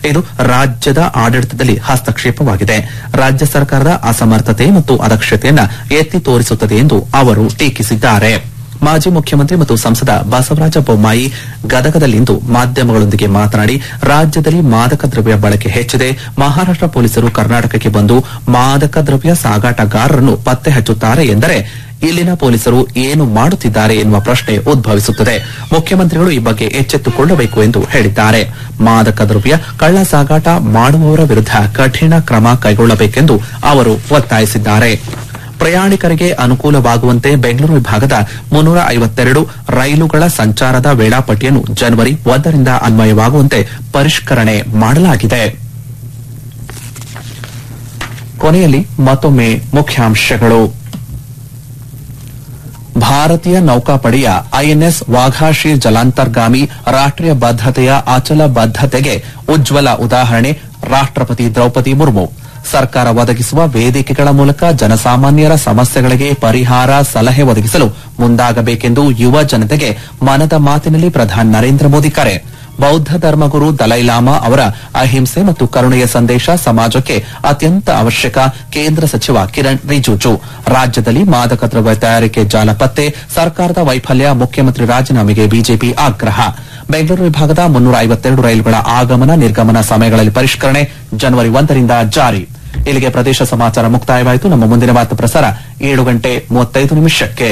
ಇದು ರಾಜ್ಯದ ಆಡಳಿತದಲ್ಲಿ ಹಸ್ತಕ್ಷೇಪವಾಗಿದೆ ರಾಜ್ಯ ಸರ್ಕಾರದ ಅಸಮರ್ಥತೆ ಮತ್ತು ಅದಕ್ಷತೆಯನ್ನ ಎತ್ತಿ ತೋರಿಸುತ್ತದೆ ಎಂದು ಅವರು ಟೀಕಿಸಿದ್ದಾರೆ ಮಾಜಿ ಮುಖ್ಯಮಂತ್ರಿ ಮತ್ತು ಸಂಸದ ಬಸವರಾಜ ಬೊಮ್ಮಾಯಿ ಗದಗದಲ್ಲಿಂದು ಮಾಧ್ಯಮಗಳೊಂದಿಗೆ ಮಾತನಾಡಿ ರಾಜ್ಯದಲ್ಲಿ ಮಾದಕ ದ್ರವ್ಯ ಬಳಕೆ ಹೆಚ್ಚಿದೆ ಮಹಾರಾಷ್ಟ್ರ ಪೊಲೀಸರು ಕರ್ನಾಟಕಕ್ಕೆ ಬಂದು ಮಾದಕ ದ್ರವ್ಯ ಸಾಗಾಟಗಾರರನ್ನು ಪತ್ತೆ ಹಚ್ಚುತ್ತಾರೆ ಎಂದರೆ ಇಲ್ಲಿನ ಪೊಲೀಸರು ಏನು ಮಾಡುತ್ತಿದ್ದಾರೆ ಎನ್ನುವ ಪ್ರಶ್ನೆ ಉದ್ಭವಿಸುತ್ತದೆ ಮುಖ್ಯಮಂತ್ರಿಗಳು ಈ ಬಗ್ಗೆ ಎಚ್ಚೆತ್ತುಕೊಳ್ಳಬೇಕು ಎಂದು ಹೇಳಿದ್ದಾರೆ ಮಾದಕ ದ್ರವ್ಯ ಕಳ್ಳ ಸಾಗಾಟ ಮಾಡುವವರ ವಿರುದ್ಧ ಕಠಿಣ ಕ್ರಮ ಕೈಗೊಳ್ಳಬೇಕೆಂದು ಅವರು ಒತ್ತಾಯಿಸಿದ್ದಾರೆ ಪ್ರಯಾಣಿಕರಿಗೆ ಅನುಕೂಲವಾಗುವಂತೆ ಬೆಂಗಳೂರು ವಿಭಾಗದ ಮುನ್ನೂರ ಐವತ್ತೆರಡು ರೈಲುಗಳ ಸಂಚಾರದ ವೇಳಾಪಟ್ಟಿಯನ್ನು ಜನವರಿ ಒಂದರಿಂದ ಅನ್ವಯವಾಗುವಂತೆ ಪರಿಷ್ಕರಣೆ ಮಾಡಲಾಗಿದೆ ಕೊನೆಯಲ್ಲಿ ಮತ್ತೊಮ್ಮೆ ಮುಖ್ಯಾಂಶಗಳು ಭಾರತೀಯ ನೌಕಾಪಡೆಯ ಐಎನ್ಎಸ್ ವಾಘಾಶಿ ಜಲಾಂತರ್ಗಾಮಿ ರಾಷ್ಟೀಯ ಬದ್ಧತೆಯ ಅಚಲ ಬದ್ಧತೆಗೆ ಉಜ್ವಲ ಉದಾಹರಣೆ ರಾಷ್ಟಪತಿ ದ್ರೌಪದಿ ಮುರ್ಮು ಸರ್ಕಾರ ಒದಗಿಸುವ ವೇದಿಕೆಗಳ ಮೂಲಕ ಜನಸಾಮಾನ್ಯರ ಸಮಸ್ಯೆಗಳಿಗೆ ಪರಿಹಾರ ಸಲಹೆ ಒದಗಿಸಲು ಮುಂದಾಗಬೇಕೆಂದು ಯುವ ಜನತೆಗೆ ಮನದ ಮಾತಿನಲ್ಲಿ ಪ್ರಧಾನಿ ನರೇಂದ್ರ ಮೋದಿ ಕರೆ ಬೌದ್ಧ ಧರ್ಮಗುರು ದಲೈಲಾಮಾ ಅವರ ಅಹಿಂಸೆ ಮತ್ತು ಕರುಣೆಯ ಸಂದೇಶ ಸಮಾಜಕ್ಕೆ ಅತ್ಯಂತ ಅವಶ್ಯಕ ಕೇಂದ್ರ ಸಚಿವ ಕಿರಣ್ ರಿಜಿಜು ರಾಜ್ಯದಲ್ಲಿ ಮಾದಕ ದ್ರವ್ಯ ತಯಾರಿಕೆ ಜಾಲ ಪತ್ತೆ ಸರ್ಕಾರದ ವೈಫಲ್ಯ ಮುಖ್ಯಮಂತ್ರಿ ರಾಜೀನಾಮೆಗೆ ಬಿಜೆಪಿ ಆಗ್ರಹ ಬೆಂಗಳೂರು ವಿಭಾಗದ ಮುನ್ನೂರ ಐವತ್ತೆರಡು ರೈಲುಗಳ ಆಗಮನ ನಿರ್ಗಮನ ಸಮಯಗಳಲ್ಲಿ ಪರಿಷ್ಕರಣೆ ಜನವರಿ ಒಂದರಿಂದ ಜಾರಿ ಇಲ್ಲಿಗೆ ಪ್ರದೇಶ ಸಮಾಚಾರ ಮುಕ್ತಾಯವಾಯಿತು ನಮ್ಮ ಮುಂದಿನ ವಾರ್ತಾ ಪ್ರಸಾರ ಏಳು ಗಂಟೆ ಮೂವತ್ತೈದು ನಿಮಿಷಕ್ಕೆ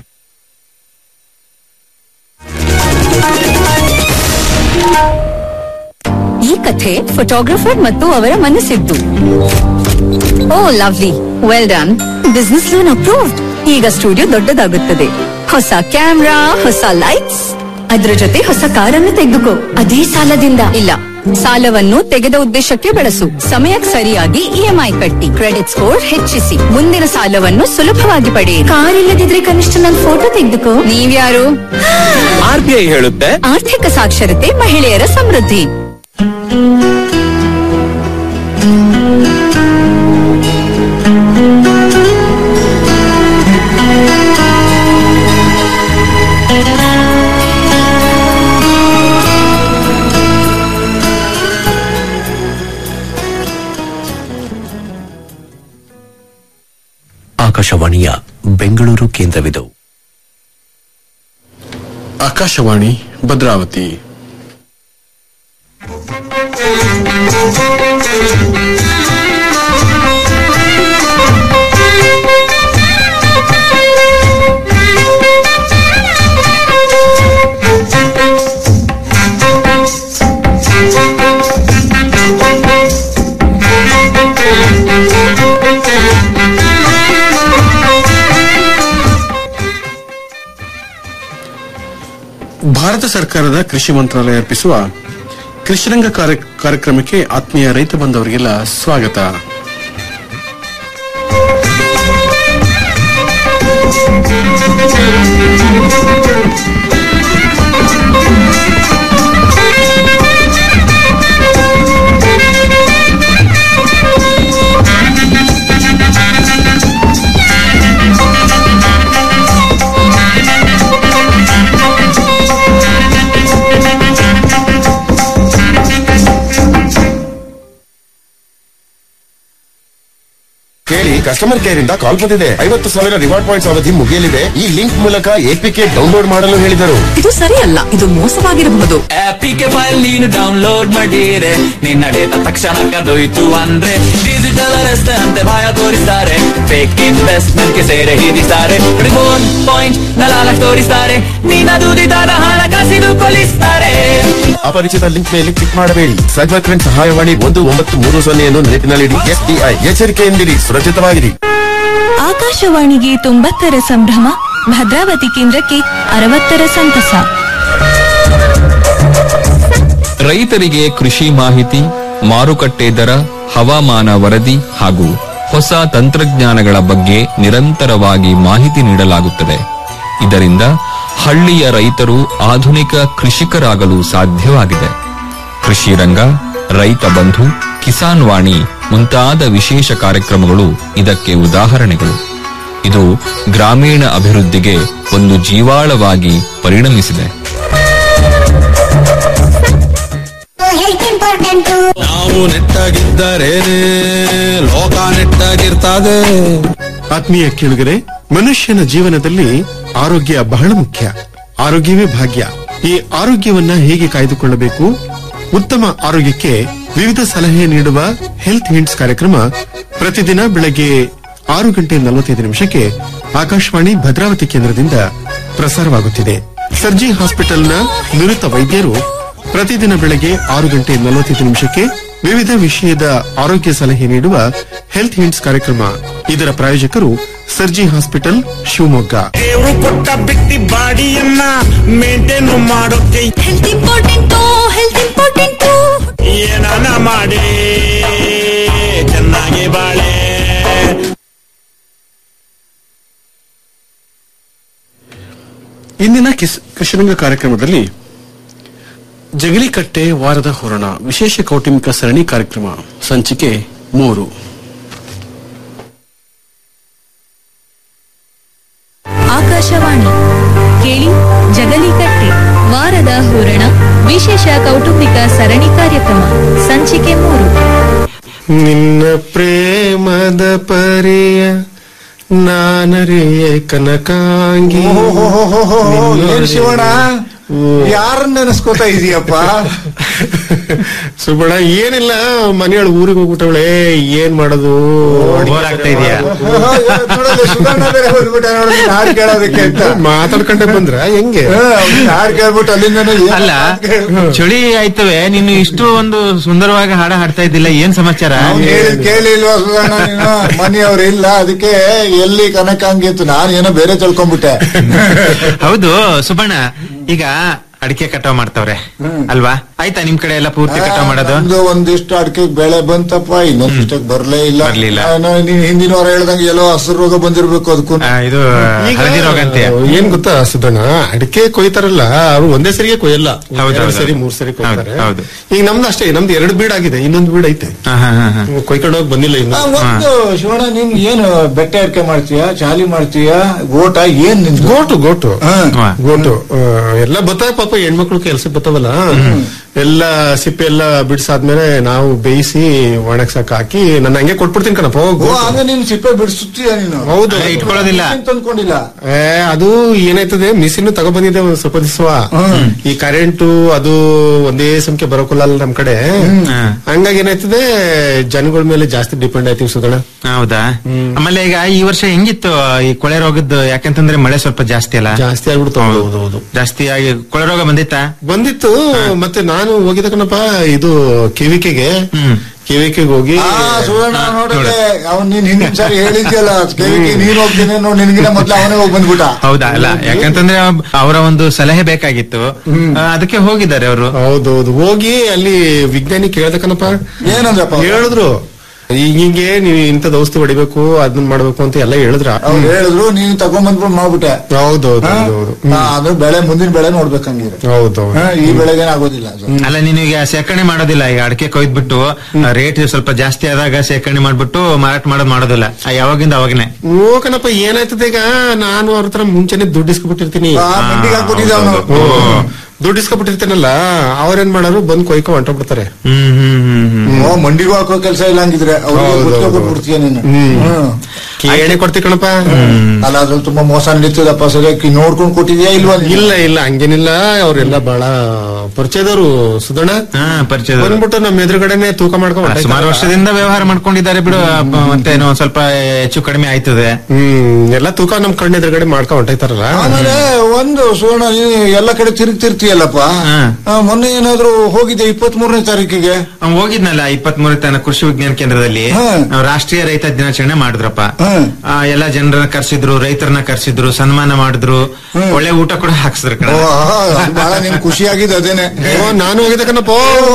ಈ ಕಥೆ ಫೋಟೋಗ್ರಫರ್ ಮತ್ತು ಅವರ ಮನಸ್ಸಿದ್ದು oh lovely well done business loan approve ಈಗ ಸ್ಟುಡಿಯೋ ದೊಡ್ಡದಾಗುತ್ತದೆ ಹೊಸ ಕ್ಯಾಮ್ರಾ ಹೊಸ ಲೈಟ್ಸ್ ಅದ್ರ ಜೊತೆ ಹೊಸ ಕಾರನ್ನು ತೆಗೆದುಕೋ ಅದೇ ಸಾಲದಿಂದ ಇಲ್ಲ ಸಾಲವನ್ನು ತೆಗೆದ ಉದ್ದೇಶಕ್ಕೆ ಬಳಸು ಸಮಯಕ್ಕೆ ಸರಿಯಾಗಿ ಇಎಂಐ ಕಟ್ಟಿ ಕ್ರೆಡಿಟ್ ಸ್ಕೋರ್ ಹೆಚ್ಚಿಸಿ ಮುಂದಿನ ಸಾಲವನ್ನು ಸುಲಭವಾಗಿ ಪಡೆಯಿರಿ ಕಾರ್ ಇಲ್ಲದಿದ್ರೆ ಕನಿಷ್ಠ ನನ್ನ ಫೋಟೋ ತೆಗೆದುಕೋ ನೀವ್ಯಾರು ಆರ್ಬಿಐ ಹೇಳುತ್ತೆ ಆರ್ಥಿಕ ಸಾಕ್ಷರತೆ ಮಹಿಳೆಯರ ಸಮೃದ್ಧಿ ಆಕಾಶವಾಣಿಯ ಬೆಂಗಳೂರು ಕೇಂದ್ರವಿದು ಆಕಾಶವಾಣಿ ಭದ್ರಾವತಿ ಭಾರತ ಸರ್ಕಾರದ ಕೃಷಿ ಮಂತ್ರಾಲಯ ಅರ್ಪಿಸುವ ಕೃಷಿರಂಗ ಕಾರ್ಯ- ಕಾರ್ಯಕ್ರಮಕ್ಕೆ ಆತ್ಮೀಯ ರೈತ ಬಂಧವರಿಗೆಲ್ಲ ಸ್ವಾಗತ ಕೇಳಿ ಕಸ್ಟಮರ್ ಕೇರ್ ಇಂದ ಕಾಲ್ ಬಂದಿದೆ ಐವತ್ತು ಸಾವಿರ ರಿವಾರ್ಡ್ ಪಾಯಿಂಟ್ಸ್ ಅವಧಿ ಮುಗಿಯಲಿದೆ ಈ ಲಿಂಕ್ ಮೂಲಕ ಎಪಿಕೆ ಡೌನ್ಲೋಡ್ ಮಾಡಲು ಹೇಳಿದರು ಇದು ಸರಿಯಲ್ಲ ಇದು ಮೋಸವಾಗಿರಬಹುದು ಆಪಿಗೆ ಫೈಲ್ ನೀನು ಡೌನ್ಲೋಡ್ ಮಾಡಿರೆ ನಿನ್ನ ಡೇಟಾ ತಕ್ಷಣ ಕದೋಯ್ತು ಅಂದ್ರೆ ಡಿಜಿಟಲ್ ಅರೆಸ್ಟ್ ಅಂತೆ ಭಯ ತೋರಿಸ್ತಾರೆ ಫೇಕ್ ಇನ್ವೆಸ್ಟ್ಮೆಂಟ್ ಗೆ ಸೇರೆ ಹಿಡಿಸ್ತಾರೆ ರಿಮೋಟ್ ಪಾಯಿಂಟ್ ನಲಾಲ ತೋರಿಸ್ತಾರೆ ನಿನ್ನ ದುಡಿದಾದ ಹಣ ಕಸಿದು ಕೊಲಿಸ್ತಾರೆ ಅಪರಿಚಿತ ಲಿಂಕ್ ಮೇಲೆ ಕ್ಲಿಕ್ ಮಾಡಬೇಡಿ ಸೈಬರ್ ಕ್ರೈಮ್ ಸಹಾಯವಾಣಿ ಒಂದು ಒಂಬತ್ತು ಮೂರು ಸೊನ್ನೆಯನ್ನು ನೆನಪಿನಲ್ಲಿಡಿ ಎಸ್ಡಿಐ ಎಚ್ಚರಿಕೆಯಿಂದಿರಿ ಸುರಕ್ಷಿತವಾಗಿರಿ ಆಕಾಶವಾಣಿಗೆ ತೊಂಬತ್ತರ ಸಂಭ್ರಮ ಭದ್ರಾವತಿ ಕೇಂದ್ರಕ್ಕೆ ಅರವತ್ತರ ಸಂತಸ ರೈತರಿಗೆ ಕೃಷಿ ಮಾಹಿತಿ ಮಾರುಕಟ್ಟೆ ದರ ಹವಾಮಾನ ವರದಿ ಹಾಗೂ ಹೊಸ ತಂತ್ರಜ್ಞಾನಗಳ ಬಗ್ಗೆ ನಿರಂತರವಾಗಿ ಮಾಹಿತಿ ನೀಡಲಾಗುತ್ತದೆ ಇದರಿಂದ ಹಳ್ಳಿಯ ರೈತರು ಆಧುನಿಕ ಕೃಷಿಕರಾಗಲು ಸಾಧ್ಯವಾಗಿದೆ ಕೃಷಿ ರಂಗ ರೈತ ಬಂಧು ಕಿಸಾನ್ ವಾಣಿ ಮುಂತಾದ ವಿಶೇಷ ಕಾರ್ಯಕ್ರಮಗಳು ಇದಕ್ಕೆ ಉದಾಹರಣೆಗಳು ಇದು ಗ್ರಾಮೀಣ ಅಭಿವೃದ್ಧಿಗೆ ಒಂದು ಜೀವಾಳವಾಗಿ ಪರಿಣಮಿಸಿದೆ ನೆಟ್ಟಾಗಿದ್ದರೆ ಲೋಕ ನೆಟ್ಟಾಗಿರ್ತದೆ ಆತ್ಮೀಯ ಕೇಳುಗರೆ ಮನುಷ್ಯನ ಜೀವನದಲ್ಲಿ ಆರೋಗ್ಯ ಬಹಳ ಮುಖ್ಯ ಆರೋಗ್ಯವೇ ಭಾಗ್ಯ ಈ ಆರೋಗ್ಯವನ್ನ ಹೇಗೆ ಕಾಯ್ದುಕೊಳ್ಳಬೇಕು ಉತ್ತಮ ಆರೋಗ್ಯಕ್ಕೆ ವಿವಿಧ ಸಲಹೆ ನೀಡುವ ಹೆಲ್ತ್ ಹಿಂಟ್ಸ್ ಕಾರ್ಯಕ್ರಮ ಪ್ರತಿದಿನ ಬೆಳಗ್ಗೆ ಆರು ಗಂಟೆ ನಲವತ್ತೈದು ನಿಮಿಷಕ್ಕೆ ಆಕಾಶವಾಣಿ ಭದ್ರಾವತಿ ಕೇಂದ್ರದಿಂದ ಪ್ರಸಾರವಾಗುತ್ತಿದೆ ಸರ್ಜಿ ಹಾಸ್ಪಿಟಲ್ನ ನುರಿತ ವೈದ್ಯರು ಪ್ರತಿದಿನ ಬೆಳಗ್ಗೆ ಆರು ಗಂಟೆ ನಲವತ್ತೈದು ನಿಮಿಷಕ್ಕೆ ವಿವಿಧ ವಿಷಯದ ಆರೋಗ್ಯ ಸಲಹೆ ನೀಡುವ ಹೆಲ್ತ್ ಹಿಂಟ್ಸ್ ಕಾರ್ಯಕ್ರಮ ಇದರ ಪ್ರಾಯೋಜಕರು ಸರ್ಜಿ ಹಾಸ್ಪಿಟಲ್ ಶಿವಮೊಗ್ಗ ದೇವ್ರು ಕೊಟ್ಟ ಬಿಟ್ಟಿ ಬಾಡಿಯನ್ನ ಮೇಂಟೈನ್ ಮಾಡೋಕೆ ಹೆಲ್ತ್ ಇಂಪಾರ್ಟೆಂಟು ಹೆಲ್ತ್ ಇಂಪಾರ್ಟೆಂಟು ಏನಾನ ಮಾಡಿ ಚೆನ್ನಾಗಿ ಬಾಳೆ ಇಂದಿನ ಕಿಸ್- ಕೃಷಿರಂಗ ಕಾರ್ಯಕ್ರಮದಲ್ಲಿ ಜಗಲಿಕಟ್ಟೆ ವಾರದ ಹೊರಣ ವಿಶೇಷ ಕೌಟುಂಬಿಕ ಸರಣಿ ಕಾರ್ಯಕ್ರಮ ಸಂಚಿಕೆ ಮೂರು ಆಕಾಶವಾಣಿ ಕೇಳಿ ಜಗಲಿಕಟ್ಟೆ ವಾರದ ಹೂರಣ ವಿಶೇಷ ಕೌಟುಂಬಿಕ ಸರಣಿ ಕಾರ್ಯಕ್ರಮ ಸಂಚಿಕೆ ಮೂರು ನಿನ್ನ ಪ್ರೇಮದ ಪರಿಯ ನಾನರಿಯ ಕನಕಾಂಗಿ ಏನ್ ಶಿವಣ್ಣ ಯಾರನ್ನ ನೆನೆಸ್ಕೋತಾ ಇದೀಯಪ್ಪ ಸುಬ್ಬಣ ಏನಿಲ್ಲ ಮನೆಯೊಳಗೆ ಊರಿಗೆ ಹೋಗ್ಬಿಟ್ಟವಳೆ ಏನ್ ಮಾಡೋದು ಆಗ್ತಾ ಇದೆಯಾ ಸುಗಣ್ಣ ಬೇರೆ ಬಂದ್ಬಿಟ್ಟ ನೋಡಿದ್ರೆ ಹಾಡು ಕೇಳೋದಕ್ಕೆ ಅಂತ ಮಾತಾಡ್ಕೊಂಡೆ ಬಂದ್ರ ಹೆಂಗೆ ಹಾಡು ಕೇಳ್ಬಿಟ್ಟು ಅಲ್ಲಿಂದ ಅಲ್ಲ ಚಳಿ ಆಯ್ತವೆ ನೀನು ಇಷ್ಟು ಒಂದು ಸುಂದರವಾಗಿ ಹಾಡ ಹಾಡ್ತಾ ಇದ್ದಿಲ್ಲ ಏನ್ ಸಮಾಚಾರ ಹೇಳಿದ್ ಕೇಳಿಲ್ವಾ ಸುಗಣ್ಣ ನೀನು ಮನೆಯವ್ರು ಇಲ್ಲ ಅದಕ್ಕೆ ಎಲ್ಲಿ ಕನಕಾಂಗಿ ಇತ್ತು ನಾನು ಏನೋ ಬೇರೆ ತಿಳ್ಕೊಂಡ್ಬಿಟ್ಟೆ ಹೌದು ಸುಬಣ್ಣ ಈಗ ಅಡಿಕೆ ಕಟಾವ್ ಮಾಡ್ತಾವ್ರೆ ಅಲ್ವಾ ಆಯ್ತಾ ನಿಮ್ ಕಡೆ ಎಲ್ಲ ಪೂರ್ತಿ ಕಟಾವ್ ಮಾಡೋದು ಒಂದು ಒಂದಿಷ್ಟು ಅಡಿಕೆ ಬೆಳೆ ಬಂತಪ್ಪ ಇನ್ನೊಂದಿಷ್ಟಕ್ಕೆ ಬರ್ಲೇ ಇಲ್ಲ ಬರ್ಲಿಲ್ಲ. ನಾನು ನೀನ್ ಹಿಂದಿನ ವಾರ ಹೇಳ್ದಂಗೆ ಎಲ್ಲೋ ಹಸಿರು ರೋಗ ಬಂದಿರ್ಬೇಕು ಅದಕ್ಕೂ ಆ, ಇದು ಹಳದಿ ರೋಗ ಅಂತೆ ಏನ್ ಗೊತ್ತಾ ಸುಧಣ್ಣ ಅಡಿಕೆ ಕೊಯ್ತಾರಲ್ಲ ಅವ್ರು ಒಂದೇ ಸರಿಗೆ ಕೊಯ್ಯಲ್ಲ ಹೌದು, ಎರಡು ಹೌದು. ಸರಿ ಮೂರ್ ಸರಿ ಕೊಯ್ತಾರೆ ಹೌದು. ಈಗ ನಮ್ದು ಅಷ್ಟೇ ನಮ್ದು ಎರಡು ಬೀಡ್ ಆಗಿದೆ ಇನ್ನೊಂದು ಬೀಡ್ ಐತೆ ಹಾ, ಹಾ, ಹಾ, ಹಾ. ಕೊಯ್ಕೊಂಡು ಹೋಗಿ ಬಂದಿಲ್ಲ ಇನ್ನು ಆ, ಒಂದು ಶಿವಣ್ಣ ನೀನ್ ಏನು ಬೆಟ್ಟ ಅಡಿಕೆ ಮಾಡ್ತೀಯ ಚಾಲಿ ಮಾಡ್ತೀಯ ಗೋಟ ಏನ್ ನಿನ್ ಗೋಟು ಗೋಟು ವಾ. ಗೋಟು ಆ, ಎಲ್ಲ ಬರ್ತಾರೆ ಪಾಪ ಹೆಣ್ಮಕ್ಳು ಕೆಲ್ಸಕ್ಕೆ ಬರ್ತಾವಲ್ಲ ಎಲ್ಲ ಸಿಪ್ಪೆ ಎಲ್ಲ ಬಿಡ್ಸಾದ್ಮೇಲೆ ನಾವು ಬೇಯಿಸಿ ಒಣಗ್ಸಕ್ ಹಾಕಿ ನನ್ನ ಹಂಗೆ ಕೊಟ್ಬಿಡ್ತೀನಿ ಕಣಪ್ಪ ಹೋಗ್ ಓ ಗೋಟು. ಹಂಗ ನೀನ್ ಸಿಪ್ಪೆ ಬಿಡಿಸುತ್ತೀಯ ನೀನು ಹೌದು ಅದೇ ಇಟ್ಕೊಳ್ಳೋದಿಲ್ಲ ತಂದ್ಕೊಂಡಿಲ್ಲ ಏ, ಅದು ಏನಾಯ್ತದೆ ಮಿಷಿನ್ ತಗೊಬಂದಿದೆ ಒಂದ್ ಸ್ವಲ್ಪ ದಿವಸ ಈ ಕರೆಂಟು ಅದು ಒಂದೇ ಸಂಖ್ಯೆ ಬರೋಕಲ್ಲ ಅಲ್ಲ ನಮ್ ಕಡೆ ಹಾ. ಹಂಗಾಗಿ ಏನಾಯ್ತದೆ ಜನಗಳ ಮೇಲೆ ಜಾಸ್ತಿ ಡಿಪೆಂಡ್ ಆಯ್ತೀವಿ ಸುಧಣ ಹೌದಾ ಆಮೇಲೆ ಈಗ ಈ ವರ್ಷ ಹೆಂಗಿತ್ತು ಈ ಕೊಳೆ ರೋಗದ್ದು ಯಾಕಂತಂದ್ರೆ ಮಳೆ ಸ್ವಲ್ಪ ಜಾಸ್ತಿ ಅಲ್ಲ ಜಾಸ್ತಿ ಆಗ್ಬಿಡ್ತು ಹೌದು ಹೌದು, ಹೌದು ಜಾಸ್ತಿ ಆಗಿ ಕೊಳೆ ರೋಗ ಬಂದಿತ್ತಾ ಬಂದಿತ್ತು ಮತ್ತೆ ನಾನು ಹೋಗಿದ್ದ ಕಣಪ್ಪ ಇದು ಕೆವಿಕೆಗೆ ಹ್ಮ್. ಕೆವಿಕೆಗೆ ಹೋಗಿ ಆ ಸುವರ್ಣ ನೋಡಿದ್ರೆ ಅವ್ನ್ ನೀನ್ ಹಿಂದಿನ ಸಾರಿ ಹೇಳಿದ್ಯಲ್ಲ ಕೆವಿಗೆ ನೀನ್ ಹೋಗ್ತೀನಿ ನೋಡ್ ನಿನ್ಗಿನ ಮೊದ್ಲು ಅವನೇ ಹೋಗಿ ಬಂದ್ಬಿಟ್ಟ ಹೌದಾ ಅಲ್ಲ ಯಾಕಂತಂದ್ರೆ ಅವರ ಒಂದು ಸಲಹೆ ಬೇಕಾಗಿತ್ತು ಆ, ಅದಕ್ಕೆ ಹೋಗಿದ್ದಾರೆ ಅವರು ಹೌದೌದು ಹೋಗಿ ಅಲ್ಲಿ ವಿಜ್ಞಾನಿ ಕೇಳ್ದ ಕಣಪ್ಪ ಏನಂದ್ರಪ್ಪ ಅವ್ರು? ಹೇಳಿದ್ರು ಈಗ ಹಿಂಗೆ ನೀವು ಇಂಥದ್ ಔಷಧಿ ಹೊಡಿಬೇಕು ಅದನ್ನ ಮಾಡ್ಬೇಕು ಅಂತ ಎಲ್ಲ ಹೇಳಿದ್ರ ಅವ್ರು ಹೇಳಿದ್ರು ನೀನ್ ತಗೊಂಡ್ಬಂದ್ಬಿಟ್ಟು ಮಾಡ್ಬಿಟ್ಟೆ ಹೌದೌದು ಹಾ? ಹೌದೌದು ಹಾ, ಅದು ಬೆಳೆ ಮುಂದಿನ ಬೆಳೆ ನೋಡ್ಬೇಕಂಗಿದ್ರೆ ಹೌದೌದು ಹಾ, ಈ ಬೆಳೆಗೇನ್ ಆಗೋದಿಲ್ಲ ಅದು. ಅಲ್ಲ ನೀನು ಈಗ ಶೇಖರಣೆ ಮಾಡೋದಿಲ್ಲ ಈಗ ಅಡಿಕೆ ಕೊಯ್ದ್ಬಿಟ್ಟು ರೇಟ್ ಸ್ವಲ್ಪ ಜಾಸ್ತಿ ಆದಾಗ ಶೇಖರಣೆ ಮಾಡ್ಬಿಟ್ಟು ಮಾರಾಟ ಮಾಡೋದು ಮಾಡೋದಿಲ್ಲ ಆ, ಯಾವಾಗಿಂದ ಅವಾಗನೆ ಓ ಕಣಪ್ಪ ಏನಾಯ್ತದೆ ಈಗ ನಾನು ಅವ್ರ ಹತ್ರ ಮುಂಚೆನೆ ದುಡ್ಡು ಇಸ್ಕೊಬಿಟ್ಟಿರ್ತೀನಿ ಆ, ಮಂಡಿಗೆ ಹಾಕ್ಬಿಟ್ಟಿದ್ದ ಅವನು ದುಡ್ಡು ಇಸ್ಕೊಬಿಟ್ಟಿರ್ತೀನಲ್ಲ ಅವ್ರೇನ್ ಮಾಡೋರು ಬಂದ್ ಕೊಯ್ಕೊ ಹೊಂಟೋಗ್ಬಿಡ್ತಾರೆ ಹ್ಮ್ ಹ್ಮ್ ಹ್ಮ್ ಹ್ಮ್ ಓ ಮಂಡಿಗೂ ಹಾಕೋ ಕೆಲಸ ಇಲ್ಲ ಹಂಗಿದ್ರೆ ಅವ್ರಿಗೆ ಹೌದು, ಗುತ್ತಿಗೆ ಹೌದು. ಕೊಟ್ಬಿಡ್ತೀಯ ನೀನು ಹ್ಮ್. ಹ್ಮ್. ಕೇಳಿ ಕೊಡ್ತಿ ಕಣಪ್ಪ ಅಲ್ಲ ಅದ್ರಲ್ಲಿ ತುಂಬಾ ಮೋಸ ನಡೀತದಪ್ಪ ಸರಿಯಾಗಿ ನೋಡ್ಕೊಂಡ್ ಕೊಟ್ಟಿದ್ಯಾ ಇಲ್ವಾ ನೀನು? ಇಲ್ಲ ಇಲ್ಲ ಹಂಗೇನಿಲ್ಲ ಅವ್ರೆಲ್ಲ ಬಹಳ ಪರಿಚಯದವರು ಸುಧಣ ಹಾ ಪರಿಚಯ ಬಂದ್ಬಿಟ್ಟು ನಮ್ಮ ಎದುರುಗಡೆನೆ ತೂಕ ಮಾಡ್ಕೊಂಡು ಸುಮಾರು ವರ್ಷದಿಂದ ವ್ಯವಹಾರ ಮಾಡ್ಕೊಂಡಿದ್ದಾರೆ ಬಿಡು ಅಪ್ಪ, ಮತ್ತೆ ಏನೋ ಒಂದ್ ಸ್ವಲ್ಪ ಹೆಚ್ಚು ಕಡಿಮೆ ಆಯ್ತದೆ ಹ್ಮ್ ಎಲ್ಲ ತೂಕ ನಮ್ ಕಣ್ಣು ಎದುರುಗಡೆ ಮಾಡ್ಕೊಂಡ್ ಹೊಂಟೈತಾರಲ್ಲ ಆಮೇಲೆ ಒಂದು ಸುವರ್ಣ ನೀನು ಎಲ್ಲ ಕಡೆ ತಿರುಗ್ತಿರ್ತೀಯಲ್ಲಪ್ಪ ಹಾ. ಆ, ಮೊನ್ನೆ ಏನಾದ್ರು ಹೋಗಿದ್ದೆ ಇಪ್ಪತ್ ಮೂರನೇ ತಾರೀಕಿಗೆ ಅವ್ನ್ ಹೋಗಿದ್ನಲ್ಲ ಇಪ್ಪತ್ತ್ ಮೂರನೇ ತನ ಕೃಷಿ ವಿಜ್ಞಾನ ಕೇಂದ್ರದಲ್ಲಿ ಹಾ. ನಾವು ರಾಷ್ಟ್ರೀಯ ರೈತ ದಿನಾಚರಣೆ ಮಾಡಿದ್ರಪ್ಪ ಹಾ. ಆ, ಎಲ್ಲ ಜನರನ್ನ ಕರ್ಸಿದ್ರು ರೈತರನ್ನ ಕರ್ಸಿದ್ರು ಸನ್ಮಾನ ಮಾಡಿದ್ರು ಒಳ್ಳೆ ಊಟ ಕೂಡ ಹಾಕ್ಸಿದ್ರು ಕಣ ಓ, ಆ, ಅದು ಬಹಳ ನಿನ್ ಖುಷಿ ಆಗಿದ್ದು ಅದೇನೆ ಓ, ನಾನು ಹೋಗಿದ್ದೆ ಕಣಪ್ಪ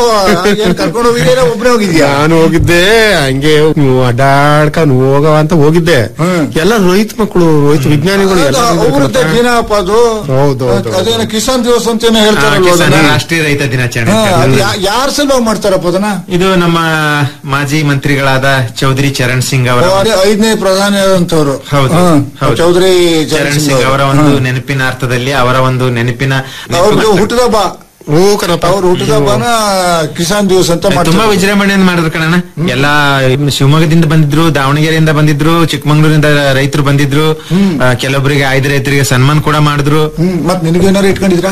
ಕರ್ಕೊಂಡು ಹೋಗಿದ್ದೀರ ಒಬ್ನೇ ಹೋಗಿದ್ಯಾ ನಾನು ಹೋಗಿದ್ದೆ ಹಂಗೆ ನೀವು ಅಡ್ಡಾಡ್ಕೊಂಡು ಹೋಗವ ಅಂತ ಹೋಗಿದ್ದೆ ಹ್ಮ್. ಎಲ್ಲ ರೈತ ಮಕ್ಕಳು ರೈತ ವಿಜ್ಞಾನಿಗಳು ಎಲ್ಲ ಇದ್ರು ಅವ್ರದ್ದೇ ಕಣಪ್ಪ. ದಿನ ಅಪ್ಪ ಅದು ಹೌದು, ಹೌದು, ಹೌದು. ಅದೇನ ಕಿಸಾನ್ ದಿವಸ ಅಂತೇನೋ ಆ, ಹೇಳ್ತಾರಲ್ವ ಕಿಸಾನ್ ಅದನ್ನ? ರಾಷ್ಟ್ರೀಯ ರೈತ ದಿನಾಚರಣೆ ಹಾ, ಅಂತ. ಅದು ಯಾ- ಯಾರ್ ಸಲುವಾಗಿ ಮಾಡ್ತಾರಪ್ಪ ಅದನ್ನ ಇದು ನಮ್ಮ ಮಾಜಿ ಮಂತ್ರಿಗಳಾದ ಚೌಧರಿ ಚರಣ್ ಸಿಂಗ್ ಅವರ ಓ, ಅದೇ ಐದನೇ ಪ್ರಧಾನಿ ಆದಂತವ್ರು ಹೌದು ಹಾ, ಹೌದು. ಚೌಧರಿ ಚರಣ್ ಸಿಂಗ್ ಅವರ ಒಂದು ನೆನಪಿನ ಅರ್ಥದಲ್ಲಿ ಅವರ ಒಂದು ನೆನಪಿನ ಅವ್ರದ್ದು ಹುಟ್ಟಿದಬ್ಬ ಓ ಕಣಪ್ಪ ಅವ್ರ ಹುಟ್ಟಿದ ಹಬ್ಬನ ಕಿಸಾನ್ ದಿವಸ ಅಂತ ತುಂಬಾ ಮಾಡ್ತಾರೆ ವಿಜೃಂಭಣೆಯಿಂದ ಮಾಡಿದ್ರು ಕಣಣ್ಣ ಎಲ್ಲಾ ಶಿವಮೊಗ್ಗದಿಂದ ಬಂದಿದ್ರು ದಾವಣಗೆರೆಯಿಂದ ಬಂದಿದ್ರು ಚಿಕ್ಕಮಂಗ್ಳೂರಿಂದ ರೈತರು ಬಂದಿದ್ರು ಆ, ಕೆಲವೊಬ್ಬರಿಗೆ ಆಯ್ದ ರೈತರಿಗೆ ಸನ್ಮಾನ ಕೂಡ ಮಾಡಿದ್ರು ಹ್ಮ್ ಮತ್ ನಿನಗೇನಾರು ಇಟ್ಕೊಂಡಿದ್ರಾ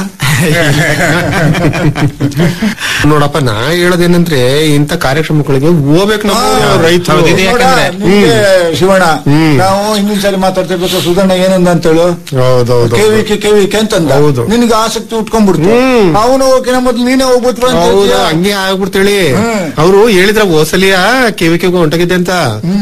ನೋಡಪ್ಪ ನಾ ಹೇಳೋದೇನಂದ್ರೆ ಇಂಥ ಕಾರ್ಯಕ್ರಮಗಳಿಗೆ ಹೋಗ್ಬೇಕು ನಾವು ರೈತರು ಹೌದು, ಇದು ನೋಡ, ಯಾಕಂದ್ರೆ ನಿಮ್ಗೆ ಶಿವಣ್ಣ ನಾವು ಹಿಂದಿನ ಸಾರಿ ಮಾತಾಡ್ತಿರ್ಬೇಕು ಸುಧಣ್ಣ ಏನಂದ ಅಂತ ಹೇಳು ಹೌದೌದು ಕೆವಿಕೆ ಕೆವಿಕೆ ಅಂತಂದ ಹೌದು. ನಿನ್ಗೆ ಆಸಕ್ತಿ ಉಟ್ಕೊಂಡ್ಬಿಡ್ತು ಅವನು ಹೋಗಿನ ಮೊದ್ಲು ನೀನೇ ಹೋಗ್ಬಿಟ್ವ ಅಂತ ಹೌದಾ ಹೇಳ್ತೀಯ. ಹಂಗೆ ಆಗ್ಬಿಡ್ತೇಳಿ ಹ್ಮ್. ಅವರು ಹೇಳಿದ್ರ ಓಸಲಿಯ ಕೆವಿಕೆಗೆ ಹೊಂಟೋಗಿದ್ದೆ ಅಂತ